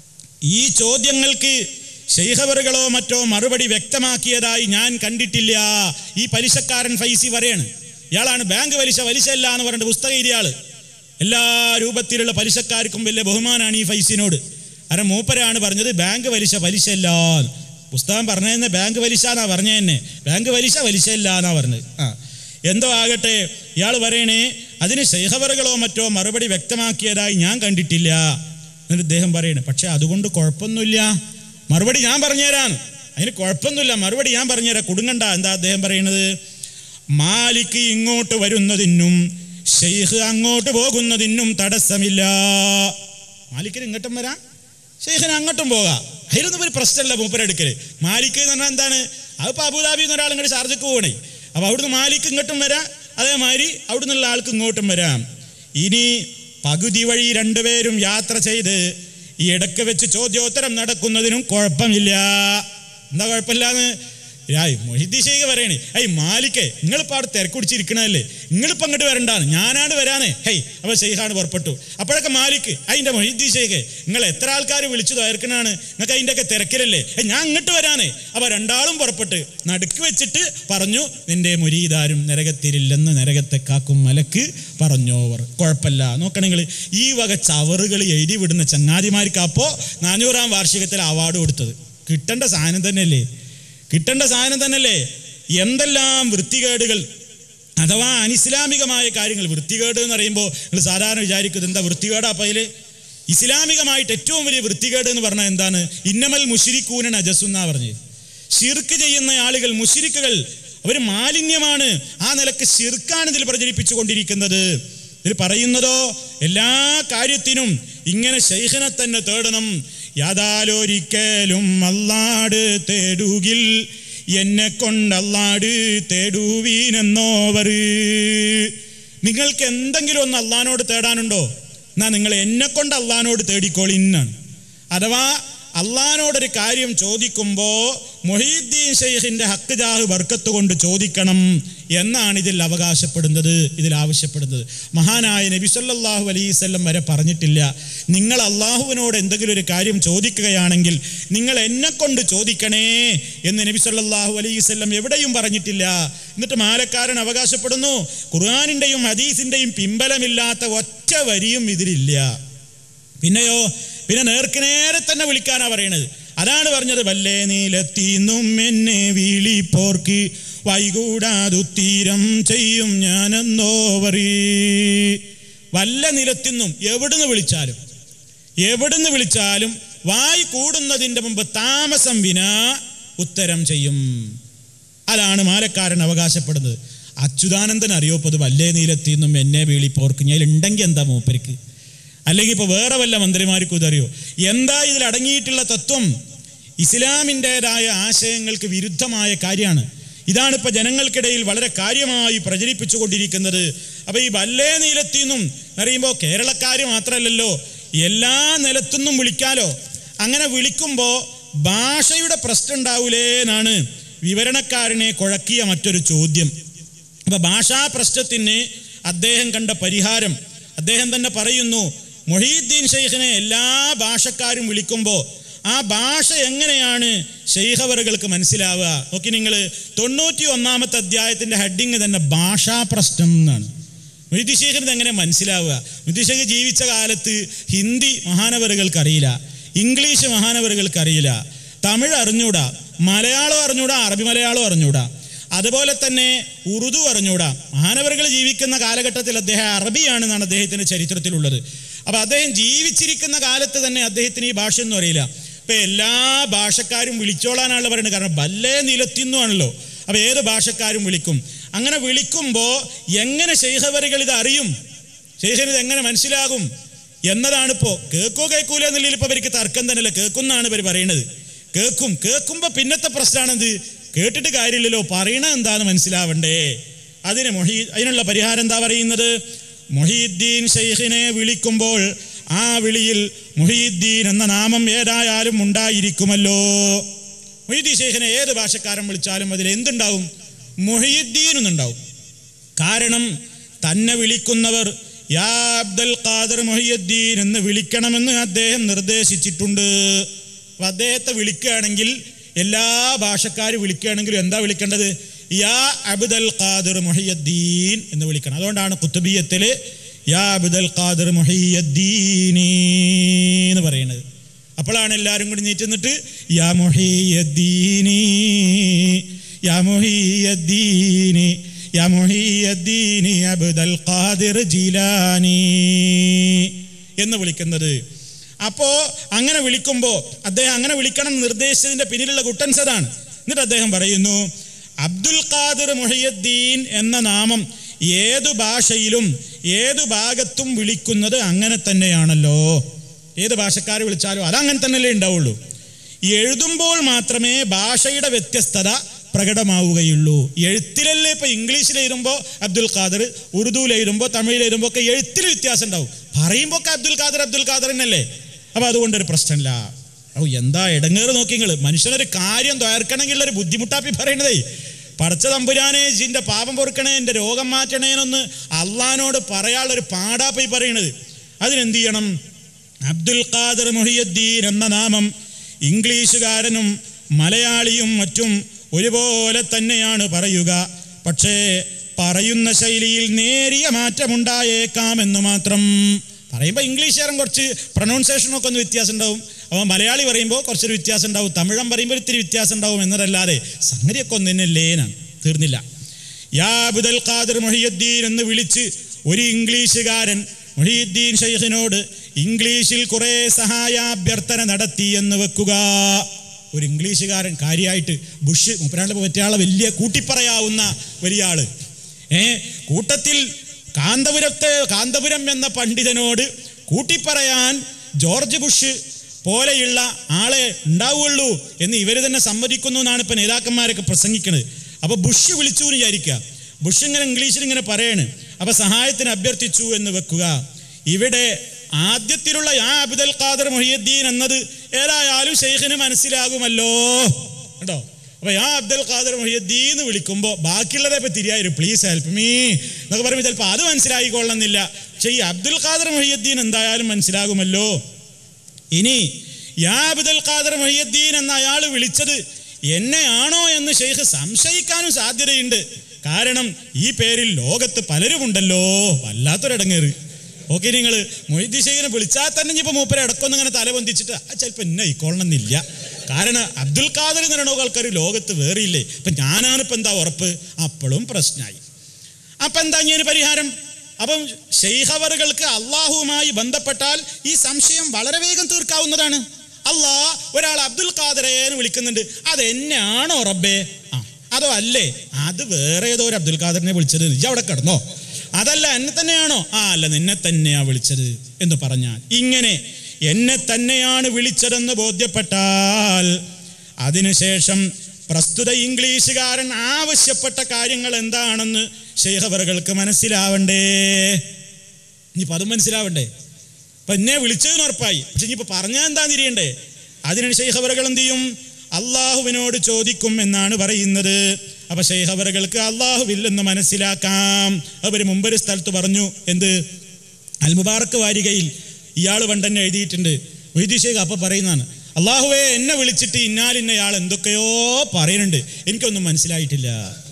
ഈ ചോദ്യങ്ങൾക്ക് ശൈഖവറുകളോ മറ്റോ മറുപടി വ്യക്തമാക്കിയതായി ഞാൻ കണ്ടിട്ടില്ല ഈ പലിശക്കാരൻ ഫൈസി പറയാണ് ഇയാളാണ് ബാങ്ക് പലിശ പലിശ അല്ല എന്ന് പറഞ്ഞിട്ട് പുസ്തകം എഴുതിയ ആള് എല്ലാ രൂപത്തിലുള്ള പലിശക്കാർക്കും വലിയ ബഹുമാനാണ് ഈ ഫൈസിനോട് കാരണം മൂപ്പരാണ് പറഞ്ഞത് ബാങ്ക് പലിശ പലിശ അല്ല എന്ന്. പുസ്തകം പറഞ്ഞതെന്ന് ബാങ്ക് പലിശ എന്നാ പറഞ്ഞ തന്നെ ബാങ്ക് പലിശ പലിശ അല്ല എന്നാ പറഞ്ഞത് ആ എന്തോ ആകട്ടെ ഇയാൾ പറയണേ അതിന് ശൈഖവറുകളോ മറ്റോ മറുപടി വ്യക്തമാക്കിയതായി ഞാൻ കണ്ടിട്ടില്ല എന്നിട്ട് ഇദ്ദേഹം പറയണേ പക്ഷെ അതുകൊണ്ട് കുഴപ്പമൊന്നുമില്ല മറുപടി ഞാൻ പറഞ്ഞുതരാം അതിന് കുഴപ്പമൊന്നുമില്ല മറുപടി ഞാൻ പറഞ്ഞുതരാം കുടുങ്ങണ്ട എന്താ അദ്ദേഹം പറയണത് മാലിക്ക് ഇങ്ങോട്ട് വരുന്നതിനും ഷെയ്ഖ് അങ്ങോട്ട് പോകുന്നതിനും തടസ്സമില്ല മാലിക്കിന് ഇങ്ങോട്ടും വരാം ഷെയ്ഖിന് അങ്ങോട്ടും പോകാം അതിലൊന്നും ഒരു പ്രശ്നമല്ല മൂപ്പരെടുക്കല് മാലിക്ക് എന്ന് പറഞ്ഞാൽ എന്താണ് അതിപ്പോൾ അബുദാബിയിൽ നിന്ന് ഒരാൾ ഇങ്ങോട്ട് ഷാർജക്ക് പോകണേ അപ്പോൾ അവിടുന്ന് മാലിക്ക് ഇങ്ങോട്ടും വരാം അതേമാതിരി അവിടുന്നുള്ള ആൾക്ക് ഇങ്ങോട്ടും വരാം ഇനി പകുതി വഴി രണ്ടുപേരും യാത്ര ചെയ്ത് ഈ ഇടയ്ക്ക് വെച്ച് ചോദ്യോത്തരം നടക്കുന്നതിനും കുഴപ്പമില്ല എന്താ കുഴപ്പമില്ലാന്ന് രായ് മൊഹിദ്ദി ഷെയ്ഖ് പറയണേ ഐ മാലിക്കേ നിങ്ങളിപ്പോൾ അവിടെ തിരക്കുടിച്ചിരിക്കണല്ലേ നിങ്ങളിപ്പോൾ അങ്ങോട്ട് വരണ്ടാണ് ഞാനാണ് വരാനേ ഹേയ് അപ്പോൾ ഷെയ്ഖാണ് പുറപ്പെട്ടു അപ്പോഴൊക്കെ മാലിക്ക് അതിൻ്റെ മൊഹിദ്ദി ഷെയ്ഖ് നിങ്ങൾ എത്ര ആൾക്കാർ വിളിച്ചു തയർക്കണാണ് നിങ്ങൾക്ക് അതിൻ്റെയൊക്കെ തിരക്കിലല്ലേ ഏയ് ഞാൻ അങ്ങോട്ട് വരാനേ അപ്പോൾ രണ്ടാളും പുറപ്പെട്ട് നടുക്ക് വെച്ചിട്ട് പറഞ്ഞു നിന്റെ മുരീദാരും നരകത്തിലില്ലെന്ന് നരകത്തെ കാക്കും മലക്ക് പറഞ്ഞോവർ കുഴപ്പമില്ല നോക്കണെങ്കിൽ ഈ വക ചവറുകൾ എഴുതി വിടുന്ന ചങ്ങാതിമാർക്ക് അപ്പോൾ നാനൂറാം വാർഷികത്തിൽ അവാർഡ് കൊടുത്തത് കിട്ടേണ്ട സാധനം തന്നെയല്ലേ കിട്ടേണ്ട സാധനം തന്നെയല്ലേ എന്തെല്ലാം വൃത്തികേടുകൾ അഥവാ അനിസ്ലാമികമായ കാര്യങ്ങൾ വൃത്തികേട് എന്ന് പറയുമ്പോൾ നിങ്ങൾ സാധാരണ വിചാരിക്കുന്നത് എന്താ വൃത്തികേടാ പതില് ഇസ്ലാമികമായിട്ട് ഏറ്റവും വലിയ വൃത്തികേട് എന്ന് പറഞ്ഞാൽ എന്താണ് ഇന്നമൽ മുഷിരിക്കൂന നജസുന്നാ പറഞ്ഞത് ഷിർക്ക് ചെയ്യുന്ന ആളുകൾ മുഷിരിക്കുകൾ അവർ മാലിന്യമാണ് ആ നിലക്ക് ശിർക്കാണ് ഇതിൽ പ്രചരിപ്പിച്ചു കൊണ്ടിരിക്കുന്നത് ഇതിൽ പറയുന്നതോ എല്ലാ കാര്യത്തിനും ഇങ്ങനെ ശൈഖനെ തന്നെ തേടണം യാതാലൊരിക്കലും അല്ലാട് തേടുകിൽ എന്നെ കൊണ്ടല്ലാട് തേടുവീനെന്നോവർ നിങ്ങൾക്ക് എന്തെങ്കിലും ഒന്ന് അള്ളഹാനോട് തേടാനുണ്ടോ എന്നാ നിങ്ങൾ എന്നെ കൊണ്ട് അള്ളഹാനോട് തേടിക്കോളിന്നാണ് അഥവാ അള്ളഹാനോടൊരു കാര്യം ചോദിക്കുമ്പോൾ മൊഹീദ്ദീൻ ഷെയ്ഖിന്റെ ഹക്ക് ജാഹ് ബർക്കത്ത് കൊണ്ട് ചോദിക്കണം എന്നാണ് ഇതിൽ അവകാശപ്പെടുന്നത് ഇതിൽ ആവശ്യപ്പെടുന്നത് മഹാനായ നബി സല്ലല്ലാഹു അലൈവല്ലം വരെ പറഞ്ഞിട്ടില്ല നിങ്ങൾ അള്ളാഹുവിനോട് എന്തെങ്കിലും ഒരു കാര്യം ചോദിക്കുകയാണെങ്കിൽ നിങ്ങൾ എന്നെ കൊണ്ട് ചോദിക്കണേ എന്ന് നബി സല്ലല്ലാഹു അലൈവല്ലം എവിടെയും പറഞ്ഞിട്ടില്ല എന്നിട്ട് മാലക്കാരൻ അവകാശപ്പെടുന്നു ഖുർആാനിൻ്റെയും ഹദീസിൻ്റെയും പിമ്പലമില്ലാത്ത ഒറ്റ വരിയും ഇതിലില്ല പിന്നെയോ പിന്നെ നേർക്ക് നേരെ തന്നെ വിളിക്കാനാ പറയണത് അതാണ് പറഞ്ഞത് വല്ലേ നീലെത്തിന്നും എന്നെ വിളിപ്പോർക്ക് വൈകൂടാതുത്തീരം ചെയ്യും ഞാനെന്നോ പറീ വല്ല നിലത്തിന്നും എവിടുന്ന് വിളിച്ചാലും എവിടുന്ന് വിളിച്ചാലും വായി കൂടുന്നതിൻ്റെ മുമ്പ് താമസം വിനാ ഉത്തരം ചെയ്യും അതാണ് മാലക്കാരൻ അവകാശപ്പെടുന്നത് അച്യുതാനന്ദൻ അറിയോപ്പത് വല്ലേ നീലെത്തിന്നും എന്നെ വീളിപ്പോർക്ക് ഞാൻ ഉണ്ടെങ്കിൽ എന്താ മൂപ്പർക്ക് അല്ലെങ്കിൽ ഇപ്പോൾ വേറെ വല്ല മന്ത്രിമാർക്കും ഇതറിയോ എന്താ ഇതിൽ അടങ്ങിയിട്ടുള്ള തത്വം ഇസ്ലാമിൻ്റെതായ ആശയങ്ങൾക്ക് വിരുദ്ധമായ കാര്യമാണ് ഇതാണ് ഇപ്പോൾ ജനങ്ങൾക്കിടയിൽ വളരെ കാര്യമായി പ്രചരിപ്പിച്ചുകൊണ്ടിരിക്കുന്നത് അപ്പോൾ ഈ വല്ലേ നീലത്തിന്നും അറിയുമ്പോൾ കേരളക്കാർ മാത്രമല്ലല്ലോ എല്ലാ നിലത്തുനിന്നും വിളിക്കാലോ അങ്ങനെ വിളിക്കുമ്പോൾ ഭാഷയുടെ പ്രശ്നം ഉണ്ടാവൂലേ എന്നാണ് വിവരണക്കാരനെ കുഴക്കിയ മറ്റൊരു ചോദ്യം അപ്പൊ ഭാഷാ പ്രശ്നത്തിന് അദ്ദേഹം കണ്ട പരിഹാരം അദ്ദേഹം തന്നെ പറയുന്നു മൊഹീദ്ദീൻ ഷെയ്ഖിനെ എല്ലാ ഭാഷക്കാരും വിളിക്കുമ്പോൾ ആ ഭാഷ എങ്ങനെയാണ് ഷെയ്ഖവറുകൾക്ക് മനസ്സിലാവുക നോക്കി നിങ്ങൾ തൊണ്ണൂറ്റി ഒന്നാമത്തെ അധ്യായത്തിന്റെ ഹെഡിങ് തന്നെ ഭാഷാ പ്രശ്നം എന്നാണ് മുഹിദ്ദി ഷെയ്ഖിന് എങ്ങനെ മനസ്സിലാവുക മുഹിദ്ദി ഷെയ്ഖ് ജീവിച്ച കാലത്ത് ഹിന്ദി മഹാനവറുകൾക്ക് അറിയില്ല ഇംഗ്ലീഷ് മഹാനവറുകൾക്ക് അറിയില്ല തമിഴ് അറിഞ്ഞൂടാ മലയാളം അറിഞ്ഞൂടാ അറബി മലയാളം അറിഞ്ഞൂടാ അതുപോലെ തന്നെ ഉറുദു അറിഞ്ഞൂടാ മഹാനവറുകൾ ജീവിക്കുന്ന കാലഘട്ടത്തിൽ അദ്ദേഹം അറബിയാണെന്നാണ് അദ്ദേഹത്തിന്റെ ചരിത്രത്തിലുള്ളത് അപ്പൊ അദ്ദേഹം ജീവിച്ചിരിക്കുന്ന കാലത്ത് തന്നെ അദ്ദേഹത്തിന് ഈ ഭാഷ ഒന്നും അറിയില്ല ഇപ്പൊ എല്ലാ ഭാഷക്കാരും വിളിച്ചോളാനാണല്ലോ പറയുന്നത് കാരണം ബല്ലേ നിലത്തിന്നുവാണല്ലോ അപ്പൊ ഏത് ഭാഷക്കാരും വിളിക്കും അങ്ങനെ വിളിക്കുമ്പോൾ എങ്ങനെ ശൈഖവരികൾ ഇത് അറിയും ശൈഖന് ഇത് എങ്ങനെ മനസ്സിലാകും എന്നതാണിപ്പോ കേക്കോ കേൾക്കൂല എന്നുള്ളതിൽ ഇപ്പൊ അവർക്ക് തർക്കം തന്നെയല്ല കേൾക്കുന്നാണ് ഇവർ പറയുന്നത് കേൾക്കും കേൾക്കുമ്പോ പിന്നത്തെ പ്രശ്നമാണെന്ത് കേട്ടിട്ട് കാര്യമില്ലല്ലോ പറയണ എന്താന്ന് മനസ്സിലാവണ്ടേ അതിന് മൊഹീ അതിനുള്ള പരിഹാരം എന്താ പറയുന്നത് മൊഹീദ്ദീൻ ഷെയ്ഖിനെ വിളിക്കുമ്പോൾ ആ വിളിയിൽ മൊഹീദ്ദീൻ എന്ന നാമം ഏതായാലും ഉണ്ടായിരിക്കുമല്ലോ മൊഹീദ്ദീൻ ഷെയ്ഖിനെ ഏത് ഭാഷക്കാരൻ വിളിച്ചാലും അതിൽ എന്തുണ്ടാവും മൊഹീദ്ദീൻ എന്നുണ്ടാവും കാരണം തന്നെ വിളിക്കുന്നവർ യാ അബ്ദുൽ ഖാദർ മൊഹിയുദ്ദീൻ എന്ന് വിളിക്കണമെന്ന് അദ്ദേഹം നിർദ്ദേശിച്ചിട്ടുണ്ട് അപ്പൊ അദ്ദേഹത്തെ വിളിക്കുകയാണെങ്കിൽ എല്ലാ ഭാഷക്കാരും വിളിക്കുകയാണെങ്കിലും എന്താ വിളിക്കേണ്ടത് യാ അബ്ദുൽ ഖാദർ മൊഹിയുദ്ദീൻ എന്ന് വിളിക്കണം അതുകൊണ്ടാണ് കുത്തുബിയത്തില് യാ അബ്ദുൽ ഖാദർ മൊഹിയുദ്ദീനി എന്ന് പറയുന്നത് അപ്പോഴാണ് എല്ലാവരും കൂടി നീറ്റ് നിന്നിട്ട് യാ മൊഹിയുദ്ദീനി യാ മൊഹിയുദ്ദീനി യാ മൊഹിയുദ്ദീനി അബ്ദുൽ ഖാദിർ ജിലാനി എന്ന് വിളിക്കുന്നത് അപ്പോ അങ്ങനെ വിളിക്കുമ്പോൾ അദ്ദേഹം അങ്ങനെ വിളിക്കണം എന്ന് നിർദ്ദേശിച്ചതിന്റെ പിന്നിലുള്ള കുട്ടൻസ് അതാണ് എന്നിട്ട് അദ്ദേഹം പറയുന്നു അബ്ദുൽ ഖാദിർ മുഹയ്യദ്ദീൻ എന്ന നാമം ഏതു ഭാഷയിലും ഏതു ഭാഗത്തും വിളിക്കുന്നത് അങ്ങനെ തന്നെയാണല്ലോ ഏത് ഭാഷക്കാരെ വിളിച്ചാലും അതങ്ങനെ തന്നെയല്ലേ ഉണ്ടാവുള്ളൂ എഴുതുമ്പോൾ മാത്രമേ ഭാഷയുടെ വ്യത്യസ്തത പ്രകടമാവുകയുള്ളൂ എഴുത്തിലല്ലേ ഇപ്പൊ ഇംഗ്ലീഷിൽ എഴുതുമ്പോൾ അബ്ദുൽ ഖാദർ ഉറുദുവിൽ എഴുതുമ്പോൾ തമിഴിൽ എഴുതുമ്പോൾ ഒക്കെ എഴുത്തിൽ വ്യത്യാസം ഉണ്ടാവും പറയുമ്പോൾ ഒക്കെ അബ്ദുൽ ഖാദർ അബ്ദുൽ ഖാദർ തന്നെയല്ലേ അപ്പൊ അതുകൊണ്ടൊരു പ്രശ്നമില്ല ഓ എന്താ ഇടങ്ങേറ് നോക്കിങ്ങൾ മനുഷ്യനൊരു കാര്യം ദ്വയർക്കണമെങ്കിൽ ഒരു ബുദ്ധിമുട്ടാപ്പി പറയണതേ പടച്ച തമ്പുരാനെ ജിന്റെ പാപം പൊറുക്കണേ എൻ്റെ രോഗം മാറ്റണേനൊന്ന് അള്ളഹാനോട് പറയാനുള്ളൊരു പാടാപ്പി പറയണത് അതിനെന്ത് ചെയ്യണം അബ്ദുൽ ഖാദർ മൊഹിയുദ്ദീൻ എന്ന നാമം ഇംഗ്ലീഷുകാരനും മലയാളിയും മറ്റും ഒരുപോലെ തന്നെയാണ് പറയുക പക്ഷേ പറയുന്ന ശൈലിയിൽ നേരിയ മാറ്റമുണ്ടായേക്കാമെന്ന് മാത്രം പറയുമ്പോൾ ഇംഗ്ലീഷുകാരൻ കുറച്ച് പ്രൊനൗൺസിയേഷനൊക്കെ ഒന്ന് വ്യത്യാസം ഉണ്ടാവും അപ്പോൾ മലയാളി പറയുമ്പോൾ കുറച്ചൊരു വ്യത്യാസം ഉണ്ടാവും തമിഴൻ പറയുമ്പോൾ ഇത്തിരി വ്യത്യാസം ഉണ്ടാവും എന്നതല്ലാതെ സംഗതിയൊക്കെ ഒന്ന് തന്നെയല്ലേനാണ് തീർന്നില്ല യാ അബ്ദുൽ ഖാദിർ മൊഹിയുദ്ദീൻ എന്ന് വിളിച്ച് ഒരു ഇംഗ്ലീഷുകാരൻ മൊഹിയുദ്ദീൻ ഷെയ്ഖിനോട് ഇംഗ്ലീഷിൽ കുറെ സഹായാഭ്യർത്ഥന നടത്തി എന്ന് വെക്കുക ഒരു ഇംഗ്ലീഷുകാരൻ കാര്യമായിട്ട് ബുഷ് മുപ്പരാണ്ട് പറ്റിയാളെ വലിയ കൂട്ടിപ്പറയാവുന്ന വലിയ ആള് ഏ കൂട്ടത്തിൽ കാന്തപുരത്തെ കാന്തപുരം എന്ന പണ്ഡിതനോട് കൂട്ടിപ്പറയാൻ ജോർജ് ബുഷ് പോലെയുള്ള ആളെ ഉണ്ടാവുള്ളൂ എന്ന് ഇവർ തന്നെ സമ്മതിക്കുന്നു എന്നാണ് ഇപ്പൊ നേതാക്കന്മാരൊക്കെ പ്രസംഗിക്കുന്നത് അപ്പൊ ബുഷ് വിളിച്ചു എന്ന് വിചാരിക്കുക ബുഷ് ഇങ്ങനെ ഇംഗ്ലീഷിൽ ഇങ്ങനെ പറയാണ് അപ്പൊ സഹായത്തിന് അഭ്യർത്ഥിച്ചു എന്ന് വെക്കുക ഇവിടെ ആദ്യത്തിലുള്ള ആ അബ്ദുൽ ഖാദർ മൊഹിയുദ്ദീൻ എന്നത് ഏതായാലും ഷെയ്ഖിന് മനസ്സിലാകുമല്ലോ കേട്ടോ അപ്പൊ ആ അബ്ദുൽ ഖാദർ മൊഹിയുദ്ദീൻ എന്ന് വിളിക്കുമ്പോൾ ബാക്കിയുള്ളതെ ഇപ്പൊ തിരിയായിരുന്നു പ്ലീസ് ഹെൽപ്പ് മീ എന്നൊക്കെ പറയുമ്പോൾ ചിലപ്പോൾ അത് മനസ്സിലായിക്കൊള്ളുന്നില്ല പക്ഷെ ഈ അബ്ദുൽ ഖാദർ മൊഹിയുദ്ദീൻ എന്തായാലും മനസ്സിലാകുമല്ലോ ഇനി യാ അബ്ദുൽ ഖാദർ മൊഹിയുദ്ദീൻ എന്ന അയാൾ വിളിച്ചത് എന്നെയാണോ എന്ന് ഷെയ്ഖ് സംശയിക്കാനും സാധ്യതയുണ്ട് കാരണം ഈ പേരിൽ ലോകത്ത് പലരുമുണ്ടല്ലോ വല്ലാത്തൊരിടങ്ങേറ് ഓക്കെ നിങ്ങൾ മൊയ്തി ഷെയ്ഖിനെ വിളിച്ചാൽ തന്നെ ഇനിയിപ്പോൾ മൂപ്പരെ ഇടക്കൊന്നും ഇങ്ങനെ തല പൊന്തിച്ചിട്ട് ആ ചിലപ്പോൾ എന്നെ ഇക്കൊള്ളണമെന്നില്ല കാരണം അബ്ദുൽ ഖാദർ എന്ന് പറയുന്ന ആൾക്കാർ ലോകത്ത് വേറിയില്ലേ ഇപ്പം ഞാനാണിപ്പോൾ എന്താ ഉറപ്പ് അപ്പോഴും പ്രശ്നമായി അപ്പം എന്താ ഇങ്ങനെ പരിഹാരം അപ്പം ഷെയ്ഖവറുകൾക്ക് അള്ളാഹുവുമായി ബന്ധപ്പെട്ടാൽ ഈ സംശയം വളരെ വേഗം തീർക്കാവുന്നതാണ് അള്ളാ ഒരാൾ അബ്ദുൽ ഖാദറെ എന്ന് വിളിക്കുന്നുണ്ട് അത് എന്നെയാണോ റബ്ബേ ആ അതോ അല്ലേ അത് വേറെ ഏതോ ഒരു അബ്ദുൽ ഖാദറിനെ വിളിച്ചത് ഇജ്ജ് അവിടെ കിടന്നോ അതല്ല എന്നെ തന്നെയാണോ ആ അല്ല നിന്നെ തന്നെയാ വിളിച്ചത് എന്ന് പറഞ്ഞാൽ ഇങ്ങനെ എന്നെ തന്നെയാണ് വിളിച്ചതെന്ന് ബോധ്യപ്പെട്ടാൽ അതിനുശേഷം പ്രസ്തുത ഇംഗ്ലീഷുകാരൻ ആവശ്യപ്പെട്ട കാര്യങ്ങൾ എന്താണെന്ന് ഷെയ്ഖവറുകൾക്ക് മനസ്സിലാവണ്ടേ ഇനിയിപ്പോൾ അതും മനസ്സിലാവണ്ടേ അപ്പൊ എന്നെ വിളിച്ചതിന് ഉറപ്പായി പക്ഷെ ഇനിയിപ്പോൾ പറഞ്ഞാൽ എന്താ തിരിയണ്ടേ അതിന് ഷെയ്ഖവറുകൾ എന്ത് ചെയ്യും അള്ളാഹുവിനോട് ചോദിക്കും എന്നാണ് പറയുന്നത് അപ്പൊ ഷെയ്ഖവറുകൾക്ക് അള്ളാഹുവില്ലെന്ന് മനസ്സിലാക്കാം അവർ മുമ്പൊരു സ്ഥലത്ത് പറഞ്ഞു എന്ത് അൽ മുബാറക്ക് വാരികയിൽ ഇയാൾ പണ്ടെന്നെ എഴുതിയിട്ടുണ്ട് വൈദ്യ ഷെയ്ഖ് അപ്പൊ പറയുന്നതാണ് അള്ളാഹുവെ എന്നെ വിളിച്ചിട്ട് ഇന്നാലിന്നയാൾ എന്തൊക്കെയോ പറയുന്നുണ്ട് എനിക്കൊന്നും മനസ്സിലായിട്ടില്ല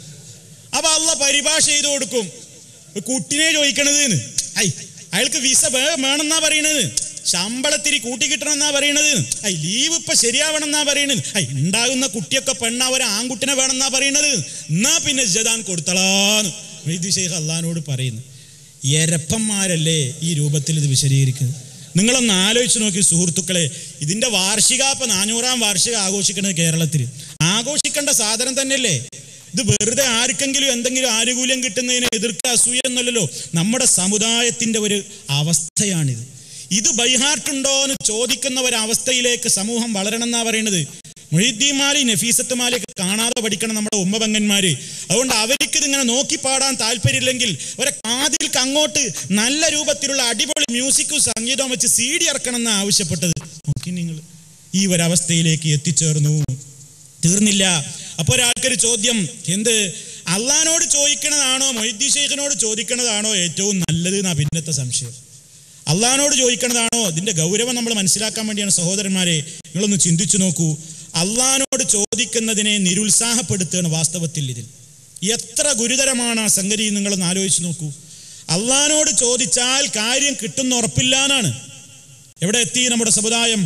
അപ്പൊ അള്ള പരിഭാഷ ചെയ്ത് കൊടുക്കും കുട്ടിനെ ചോദിക്കണത് ഐ അയാൾക്ക് വിസ വേ- വേണമെന്നാ പറയണത് ശമ്പളത്തിരി കൂട്ടി കിട്ടണമെന്നാ പറയണത് ഐ ലീവ് ഇപ്പൊ ശരിയാവണം എന്നാ പറയണത് ഐ ഉണ്ടാകുന്ന കുട്ടിയൊക്കെ പെണ്ണ ഒരു ആൺകുട്ടിനെ വേണമെന്നാ പറയണത് എന്നാ പിന്നെ ജദാൻ കൊടുത്തളാന്ന് വൈദ്യ ഷെയ്ഖ് അള്ളഹാനോട് പറയുന്നു എരപ്പന്മാരല്ലേ ഈ രൂപത്തിൽ ഇത് വിശദീകരിക്കുന്നത് നിങ്ങളൊന്ന് ആലോചിച്ച് നോക്കി സുഹൃത്തുക്കളെ ഇതിന്റെ വാർഷിക ഇപ്പൊ നാനൂറാം വാർഷിക ആഘോഷിക്കുന്നത് കേരളത്തിൽ ആഘോഷിക്കേണ്ട സാധനം തന്നെയല്ലേ ഇത് വെറുതെ ആർക്കെങ്കിലും എന്തെങ്കിലും ആനുകൂല്യം കിട്ടുന്നതിനെ എതിർക്കുക അസൂയ എന്നല്ലല്ലോ നമ്മുടെ സമുദായത്തിന്റെ ഒരു അവസ്ഥയാണിത് ഇത് ബൈഹാർട്ടുണ്ടോ എന്ന് ചോദിക്കുന്ന ഒരവസ്ഥയിലേക്ക് സമൂഹം വളരണം എന്നാ പറയുന്നത് മൊഹീദ്ദീൻ മാലി നഫീസത്ത് മാലിയൊക്കെ കാണാതെ പഠിക്കണം നമ്മുടെ ഉമ്മപങ്കന്മാര് അതുകൊണ്ട് അവർക്ക് ഇതിങ്ങനെ നോക്കി പാടാൻ താല്പര്യമില്ലെങ്കിൽ അവരെ കാതിൽക്ക് അങ്ങോട്ട് നല്ല രൂപത്തിലുള്ള അടിപൊളി മ്യൂസിക്കും സംഗീതവും വെച്ച് സി ഡി ഇറക്കണം എന്നാണ് ആവശ്യപ്പെട്ടത് നോക്കി നിങ്ങൾ ഈ ഒരവസ്ഥയിലേക്ക് എത്തിച്ചേർന്നു തീർന്നില്ല അപ്പൊ ഒരാൾക്കൊരു ചോദ്യം എന്ത് അള്ളഹാനോട് ചോദിക്കണതാണോ മൊയ്ദി ഷെയ്ഖിനോട് ചോദിക്കണതാണോ ഏറ്റവും നല്ലത് എന്നാ പിന്നത്തെ സംശയം അള്ളഹാനോട് ചോദിക്കണതാണോ ഇതിന്റെ ഗൗരവം നമ്മൾ മനസ്സിലാക്കാൻ വേണ്ടിയാണ് സഹോദരന്മാരെ നിങ്ങളൊന്ന് ചിന്തിച്ചു നോക്കൂ അള്ളഹാനോട് ചോദിക്കുന്നതിനെ നിരുത്സാഹപ്പെടുത്തുകയാണ് വാസ്തവത്തിൽ ഇതിൽ എത്ര ഗുരുതരമാണ് ആ സംഗതി നിങ്ങളൊന്ന് ആലോചിച്ച് നോക്കൂ അള്ളഹാനോട് ചോദിച്ചാൽ കാര്യം കിട്ടുന്ന ഉറപ്പില്ല എന്നാണ് എവിടെ എത്തി നമ്മുടെ സമുദായം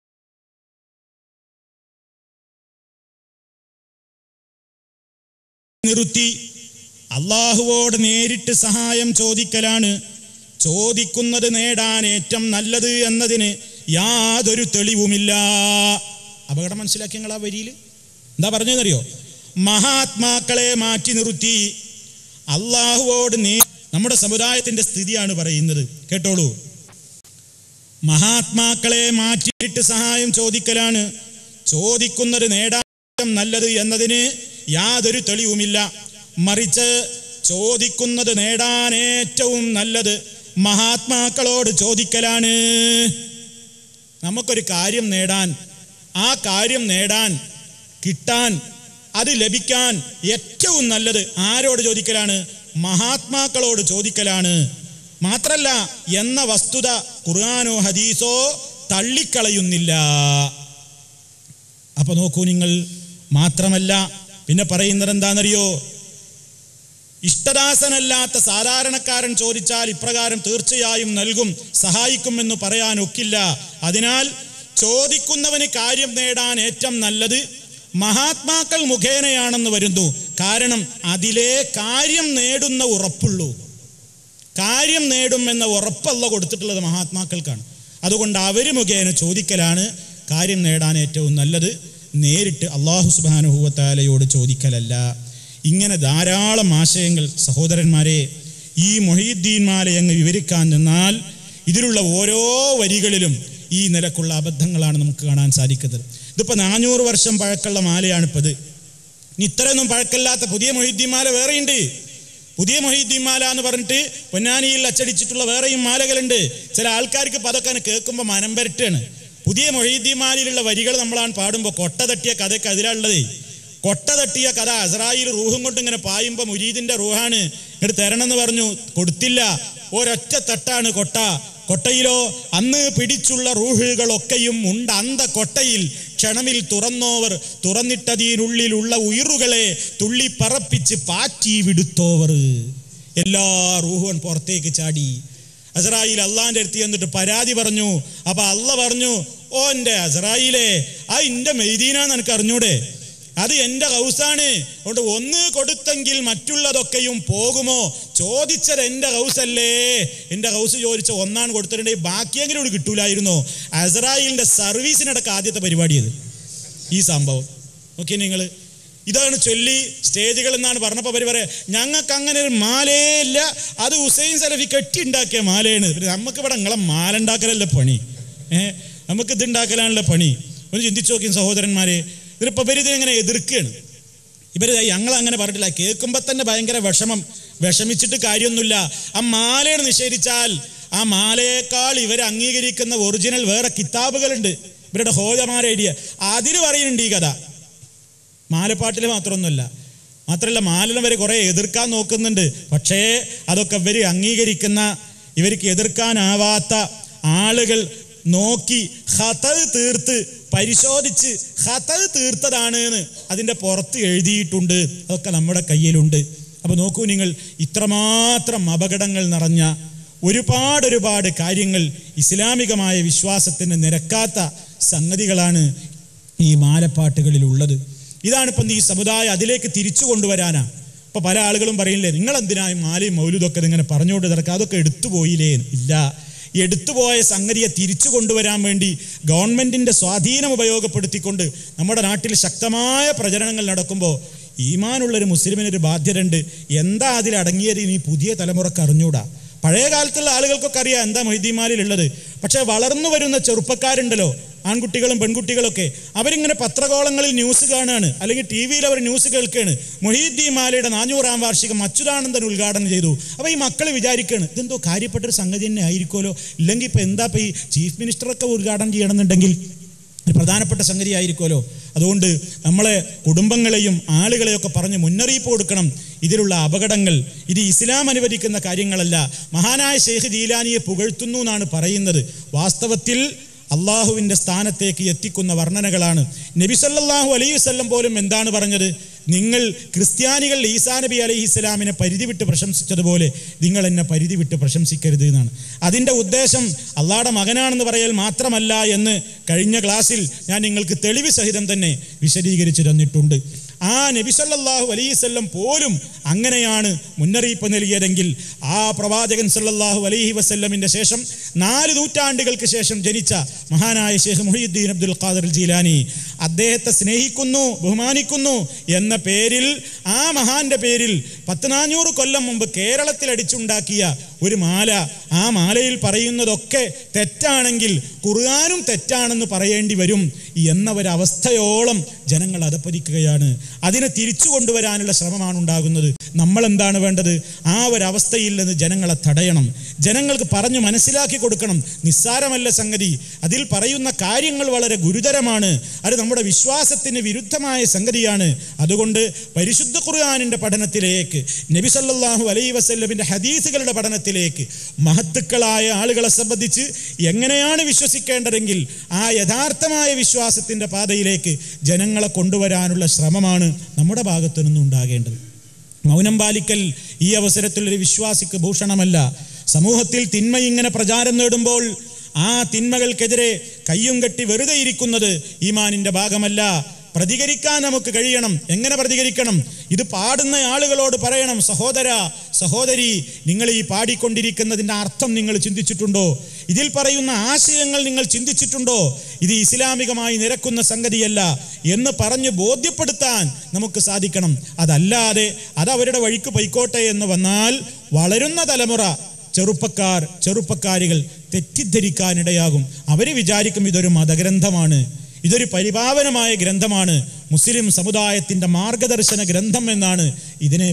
നിർത്തി അള്ളാഹുവോട് നേരിട്ട് സഹായം ചോദിക്കലാണ് ചോദിക്കുന്നത് നേടാൻ ഏറ്റവും നല്ലത് എന്നതിന് യാതൊരു തെളിവുമില്ല അപകടം മനസ്സിലാക്കി നിങ്ങൾ ആ വരിയിൽ എന്താ പറഞ്ഞതെന്നറിയോ മഹാത്മാക്കളെ മാറ്റി നിർത്തി അള്ളാഹുവോട് നേ നമ്മുടെ സമുദായത്തിന്റെ സ്ഥിതിയാണ് പറയുന്നത് കേട്ടോളൂ മഹാത്മാക്കളെ മാറ്റിയിട്ട് സഹായം ചോദിക്കലാണ് ചോദിക്കുന്നത് നേടാൻ നല്ലത് എന്നതിന് യാതൊരു തെളിവുമില്ല മറിച്ച് ചോദിക്കുന്നത് നേടാൻ ഏറ്റവും നല്ലത് മഹാത്മാക്കളോട് ചോദിക്കലാണ് നമുക്കൊരു കാര്യം നേടാൻ ആ കാര്യം നേടാൻ കിട്ടാൻ അത് ലഭിക്കാൻ ഏറ്റവും നല്ലത് ആരോട് ചോദിക്കലാണ് മഹാത്മാക്കളോട് ചോദിക്കലാണ് മാത്രല്ല എന്ന വസ്തുത ഖുർആാനോ ഹദീസോ തള്ളിക്കളയുന്നില്ല അപ്പൊ നോക്കൂ നിങ്ങൾ മാത്രമല്ല പിന്നെ പറയുന്നത് എന്താണെന്നറിയോ ഇഷ്ടദാസനല്ലാത്ത സാധാരണക്കാരൻ ചോദിച്ചാൽ ഇപ്രകാരം തീർച്ചയായും നൽകും സഹായിക്കുമെന്ന് പറയാൻ ഒക്കില്ല അതിനാൽ ചോദിക്കുന്നവന് കാര്യം നേടാൻ ഏറ്റവും നല്ലത് മഹാത്മാക്കൾ മുഖേനയാണെന്ന് വരുന്നു കാരണം അതിലെ കാര്യം നേടുന്ന ഉറപ്പുള്ളൂ കാര്യം നേടും എന്ന ഉറപ്പല്ല കൊടുത്തിട്ടുള്ളത് മഹാത്മാക്കൾക്കാണ് അതുകൊണ്ട് അവർ മുഖേന ചോദിക്കലാണ് കാര്യം നേടാൻ ഏറ്റവും നല്ലത് നേരിട്ട് അള്ളാഹു സുബാനുഭൂവത്താലയോട് ചോദിക്കലല്ല ഇങ്ങനെ ധാരാളം ആശയങ്ങൾ സഹോദരന്മാരെ ഈ മൊഹീദ്ദീൻ മാലയങ്ങ് വിവരിക്കാൻ നിന്നാൽ ഇതിലുള്ള ഓരോ വരികളിലും ഈ നിലക്കുള്ള അബദ്ധങ്ങളാണ് നമുക്ക് കാണാൻ സാധിക്കുന്നത് ഇതിപ്പോൾ നാനൂറ് വർഷം പഴക്കമുള്ള മാലയാണിപ്പോൾ ഇത് ഇനി ഇത്രയൊന്നും പഴക്കമില്ലാത്ത പുതിയ മൊഹീദ്ദീൻ മാല വേറെയുണ്ട് പുതിയ മൊഹീദ്ദീൻ മാല എന്ന് പറഞ്ഞിട്ട് പൊന്നാനിയിൽ അച്ചടിച്ചിട്ടുള്ള വേറെയും മാലകളുണ്ട് ചില ആൾക്കാർക്ക് ഇപ്പം അതൊക്കെ കേൾക്കുമ്പോൾ മനം പരട്ടാണ് പുതിയ മൊഹീദ്ദീൻ മാലയിലുള്ള വരികൾ നമ്മളാണ് പാടുമ്പോൾ കൊട്ട തട്ടിയ കഥയ്ക്ക് അതിലുള്ളതേ കൊട്ട തട്ടിയ കഥ അസറായിൽ റൂഹും കൊണ്ട് ഇങ്ങനെ പായുമ്പോൾ മുരീദിന്റെ റൂഹാണ് ഇങ്ങോട്ട് തരണമെന്ന് പറഞ്ഞു കൊടുത്തില്ല ഒരൊറ്റ തട്ടാണ് കൊട്ട കൊട്ടയിലോ അന്ന് പിടിച്ചുള്ള റൂഹുകളൊക്കെയും ഉണ്ട് അന്ത കൊട്ടയിൽ ക്ഷണമിൽ തുറന്നോവർ തുറന്നിട്ടതിനുള്ളിലുള്ള ഉയറുകളെ തുള്ളി പറപ്പിച്ച് പാറ്റി വിടുത്തോവർ എല്ലാ റൂഹുവൻ പുറത്തേക്ക് ചാടി അസറായിൽ അള്ളാന്റെ അടുത്ത് എന്നിട്ട് പരാതി പറഞ്ഞു അപ്പൊ അള്ള പറഞ്ഞു ഓ എൻ്റെ അസറായിലെ ആ ഇന്റെ മെയ്തീനാന്ന് എനിക്ക് അറിഞ്ഞൂടെ അത് എൻ്റെ ഹൗസാണ് അതുകൊണ്ട് ഒന്ന് കൊടുത്തെങ്കിൽ മറ്റുള്ളതൊക്കെയും പോകുമോ ചോദിച്ചത് എൻ്റെ ഹൗസല്ലേ എൻ്റെ ഹൗസ് ചോദിച്ച ഒന്നാണ് കൊടുത്തിട്ടുണ്ടെങ്കിൽ ബാക്കിയെങ്കിലും ഇവിടെ കിട്ടൂലായിരുന്നോ അസറായിലിൻ്റെ സർവീസിനടക്കം ആദ്യത്തെ പരിപാടിയത് ഈ സംഭവം ഓക്കെ നിങ്ങൾ ഇതാണ് ചൊല്ലി സ്റ്റേജുകൾ എന്നാണ് പറഞ്ഞപ്പോൾ അവർ പറയാം ഞങ്ങൾക്ക് അങ്ങനെ ഒരു മാലേ ഇല്ല അത് ഹുസൈൻ സലഫി കെട്ടിണ്ടാക്കിയ മാലയാണ് പിന്നെ നമുക്ക് ഇവിടെ നിങ്ങളെ മാല ഉണ്ടാക്കലല്ല പണി ഏഹ് നമുക്ക് ഇത് ഉണ്ടാക്കലാണല്ലോ പണി ഒന്ന് ചിന്തിച്ചു നോക്കി സഹോദരന്മാരെ ഇതിലിപ്പോൾ ഇവർ ഇതിനെങ്ങനെ എതിർക്കുകയാണ് ഇവർ ഞങ്ങൾ അങ്ങനെ പറഞ്ഞിട്ടില്ല കേൾക്കുമ്പോൾ തന്നെ ഭയങ്കര വിഷമം വിഷമിച്ചിട്ട് കാര്യമൊന്നുമില്ല ആ മാലയാണ് നിഷേധിച്ചാൽ ആ മാലയേക്കാൾ ഇവർ അംഗീകരിക്കുന്ന ഒറിജിനൽ വേറെ കിതാബുകളുണ്ട് ഇവരുടെ ഹോജമാരെ എഴുതിയ അതിൽ പറയുന്നുണ്ട് ഈ കഥ മാലപ്പാട്ടിൽ മാത്രമൊന്നുമല്ല മാത്രമല്ല മാലനെ വരെ കുറേ എതിർക്കാൻ നോക്കുന്നുണ്ട് പക്ഷേ അതൊക്കെ ഇവർ അംഗീകരിക്കുന്ന ഇവർക്ക് എതിർക്കാനാവാത്ത ആളുകൾ നോക്കി ഹതൽ തീർത്ത് പരിശോധിച്ച് ഹതൽ തീർത്തതാണ് എന്ന് അതിൻ്റെ പുറത്ത് എഴുതിയിട്ടുണ്ട് അതൊക്കെ നമ്മുടെ കയ്യിലുണ്ട് അപ്പോൾ നോക്കൂ നിങ്ങൾ ഇത്രമാത്രം അപകടങ്ങൾ നിറഞ്ഞ ഒരുപാട് ഒരുപാട് കാര്യങ്ങൾ ഇസ്ലാമികമായ വിശ്വാസത്തിന് നിരക്കാത്ത സംഗതികളാണ് ഈ മാലപ്പാട്ടുകളിൽ ഉള്ളത് ഇതാണ് ഇപ്പം ഈ സമുദായം അതിലേക്ക് തിരിച്ചു കൊണ്ടുവരാനാ ഇപ്പൊ പല ആളുകളും പറയില്ലേ നിങ്ങൾ എന്തിനാ ഈ മാലയും മൗലുതൊക്കെ ഇതിങ്ങനെ പറഞ്ഞുകൊണ്ട് നടക്കുക അതൊക്കെ എടുത്തു പോയില്ലേ ഇല്ല എടുത്തുപോയ സംഗതിയെ തിരിച്ചു കൊണ്ടുവരാൻ വേണ്ടി ഗവൺമെന്റിന്റെ സ്വാധീനം ഉപയോഗപ്പെടുത്തിക്കൊണ്ട് നമ്മുടെ നാട്ടിൽ ശക്തമായ പ്രചരണങ്ങൾ നടക്കുമ്പോൾ ഈമാനുള്ളൊരു മുസ്ലിമിനൊരു ബാധ്യതയുണ്ട് എന്താ അതിൽ അടങ്ങിയത് ഇനി പുതിയ തലമുറക്ക് അറിഞ്ഞൂടാ പഴയ കാലത്തുള്ള ആളുകൾക്കൊക്കെ അറിയാം എന്താ മൊയ്തീമാലിലുള്ളത് പക്ഷേ വളർന്നു വരുന്ന ചെറുപ്പക്കാരുണ്ടല്ലോ ആൺകുട്ടികളും പെൺകുട്ടികളൊക്കെ അവരിങ്ങനെ പത്രകോളങ്ങളിൽ ന്യൂസ് കാണുകയാണ് അല്ലെങ്കിൽ ടി വിയിൽ അവർ ന്യൂസ് കേൾക്കുകയാണ് മൊഹീദ്ദീൻ മാലയുടെ നാനൂറാം വാർഷികം അച്യുതാനന്ദൻ ഉദ്ഘാടനം ചെയ്തു അപ്പോൾ ഈ മക്കൾ വിചാരിക്കുകയാണ് ഇതെന്തോ കാര്യപ്പെട്ടൊരു സംഗതി തന്നെ ആയിരിക്കുമല്ലോ ഇല്ലെങ്കിൽ ഇപ്പം എന്താ ഇപ്പം ഈ ചീഫ് മിനിസ്റ്ററൊക്കെ ഉദ്ഘാടനം ചെയ്യണമെന്നുണ്ടെങ്കിൽ ഒരു പ്രധാനപ്പെട്ട സംഗതി ആയിരിക്കുമല്ലോ അതുകൊണ്ട് നമ്മളെ കുടുംബങ്ങളെയും ആളുകളെയൊക്കെ പറഞ്ഞ് മുന്നറിയിപ്പ് കൊടുക്കണം ഇതിലുള്ള അപകടങ്ങൾ ഇത് ഇസ്ലാം അനുവദിക്കുന്ന കാര്യങ്ങളല്ല മഹാനായ ഷെയ്ഖ് ജീലാനിയെ പുകഴ്ത്തുന്നു എന്നാണ് പറയുന്നത് വാസ്തവത്തിൽ അള്ളാഹുവിൻ്റെ സ്ഥാനത്തേക്ക് എത്തിക്കുന്ന വർണ്ണനകളാണ് നബി സല്ലല്ലാഹു അലൈഹി വസല്ലം പോലും എന്താണ് പറഞ്ഞത് നിങ്ങൾ ക്രിസ്ത്യാനികൾ ഈസാ നബി അലൈഹി ഇസ്ലാമിനെ പരിധി വിട്ട് പ്രശംസിച്ചതുപോലെ നിങ്ങൾ എന്നെ പരിധി വിട്ട് പ്രശംസിക്കരുത് എന്നാണ് അതിൻ്റെ ഉദ്ദേശം അള്ളാഹുടെ മകനാണെന്ന് പറയൽ മാത്രമല്ല എന്ന് കഴിഞ്ഞ ക്ലാസ്സിൽ ഞാൻ നിങ്ങൾക്ക് തെളിവ് സഹിതം തന്നെ വിശദീകരിച്ചു തന്നിട്ടുണ്ട് ആ നബി സല്ലല്ലാഹു അലൈഹി വസല്ലം പോലും അങ്ങനെയാണ് മുന്നറിയിപ്പ് നൽകിയതെങ്കിൽ ആ പ്രവാചകൻ സല്ലല്ലാഹു അലൈഹി വസല്ലമിന്റെ ശേഷം നാല് നൂറ്റാണ്ടുകൾക്ക് ശേഷം ജനിച്ച മഹാനായ ഷെയ്ഖ് മുഹീദ്ദീൻ അബ്ദുൽ ഖാദർ ജീലാനി അദ്ദേഹത്തെ സ്നേഹിക്കുന്നു ബഹുമാനിക്കുന്നു എന്ന പേരിൽ ആ മഹാന്റെ പേരിൽ പത്ത് നാനൂറ് കൊല്ലം മുമ്പ് കേരളത്തിൽ അടിച്ചുണ്ടാക്കിയ ഒരു മാല ആ മാലയിൽ പറയുന്നതൊക്കെ തെറ്റാണെങ്കിൽ ഖുർആാനും തെറ്റാണെന്ന് പറയേണ്ടി വരും എന്ന ഒരവസ്ഥയോളം ജനങ്ങൾ അതപ്പതിക്കുകയാണ് അതിനെ തിരിച്ചു കൊണ്ടുവരാനുള്ള ശ്രമമാണ് ഉണ്ടാകുന്നത് നമ്മൾ എന്താണ് വേണ്ടത് ആ ഒരവസ്ഥയിൽ നിന്ന് ജനങ്ങളെ തടയണം ജനങ്ങൾക്ക് പറഞ്ഞു മനസ്സിലാക്കി കൊടുക്കണം നിസ്സാരമല്ല സംഗതി അതിൽ പറയുന്ന കാര്യങ്ങൾ വളരെ ഗുരുതരമാണ് അത് നമ്മുടെ വിശ്വാസത്തിന് വിരുദ്ധമായ സംഗതിയാണ് അതുകൊണ്ട് പരിശുദ്ധ ഖുർആാനിൻ്റെ പഠനത്തിലേക്ക് നബി സല്ലല്ലാഹു അലൈഹി വസല്ലമിൻ്റെ ഹദീസുകളുടെ പഠനത്തിലേക്ക് മഹത്തുക്കളായ ആളുകളെ സംബന്ധിച്ച് എങ്ങനെയാണ് വിശ്വസിക്കേണ്ടതെങ്കിൽ ആ യഥാർത്ഥമായ വിശ്വാസത്തിൻ്റെ പാതയിലേക്ക് ജനങ്ങളെ കൊണ്ടുവരാനുള്ള ശ്രമമാണ് നമ്മുടെ ഭാഗത്തു നിന്നും ഉണ്ടാകേണ്ടത് മൗനം പാലിക്കൽ ഈ അവസരത്തിലൊരു വിശ്വാസിക്ക് ഭൂഷണമല്ല സമൂഹത്തിൽ തിന്മ ഇങ്ങനെ പ്രചാരം നേടുമ്പോൾ ആ തിന്മകൾക്കെതിരെ കയ്യും കെട്ടി വെറുതെ ഇരിക്കുന്നത് ഈമാനിന്റെ ഭാഗമല്ല പ്രതികരിക്കാൻ നമുക്ക് കഴിയണം എങ്ങനെ പ്രതികരിക്കണം ഇത് പാടുന്ന ആളുകളോട് പറയണം സഹോദര സഹോദരി നിങ്ങൾ ഈ പാടിക്കൊണ്ടിരിക്കുന്നതിൻ്റെ അർത്ഥം നിങ്ങൾ ചിന്തിച്ചിട്ടുണ്ടോ ഇതിൽ പറയുന്ന ആശയങ്ങൾ നിങ്ങൾ ചിന്തിച്ചിട്ടുണ്ടോ ഇത് ഇസ്ലാമികമായി നിരക്കുന്ന സംഗതിയല്ല എന്ന് പറഞ്ഞ് ബോധ്യപ്പെടുത്താൻ നമുക്ക് സാധിക്കണം അതല്ലാതെ അത് അവരുടെ വഴിക്ക് പൊയ്ക്കോട്ടെ എന്ന് വന്നാൽ വളരുന്ന തലമുറ ചെറുപ്പക്കാർ ചെറുപ്പക്കാരികൾ തെറ്റിദ്ധരിക്കാനിടയാകും അവർ വിചാരിക്കും ഇതൊരു മതഗ്രന്ഥമാണ് ഇതൊരു പരിപാവനമായ ഗ്രന്ഥമാണ് മുസ്ലിം സമുദായത്തിന്റെ മാർഗദർശന ഗ്രന്ഥം എന്നാണ് ഇതിനെ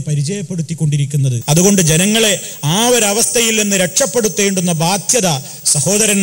പരിചയപ്പെടുത്തിക്കൊണ്ടിരിക്കുന്നത് അതുകൊണ്ട് ജനങ്ങളെ ആ ഒരു അവസ്ഥയിൽ നിന്ന് രക്ഷപ്പെടുത്തേണ്ടുന്ന ബാധ്യത സഹോദരൻ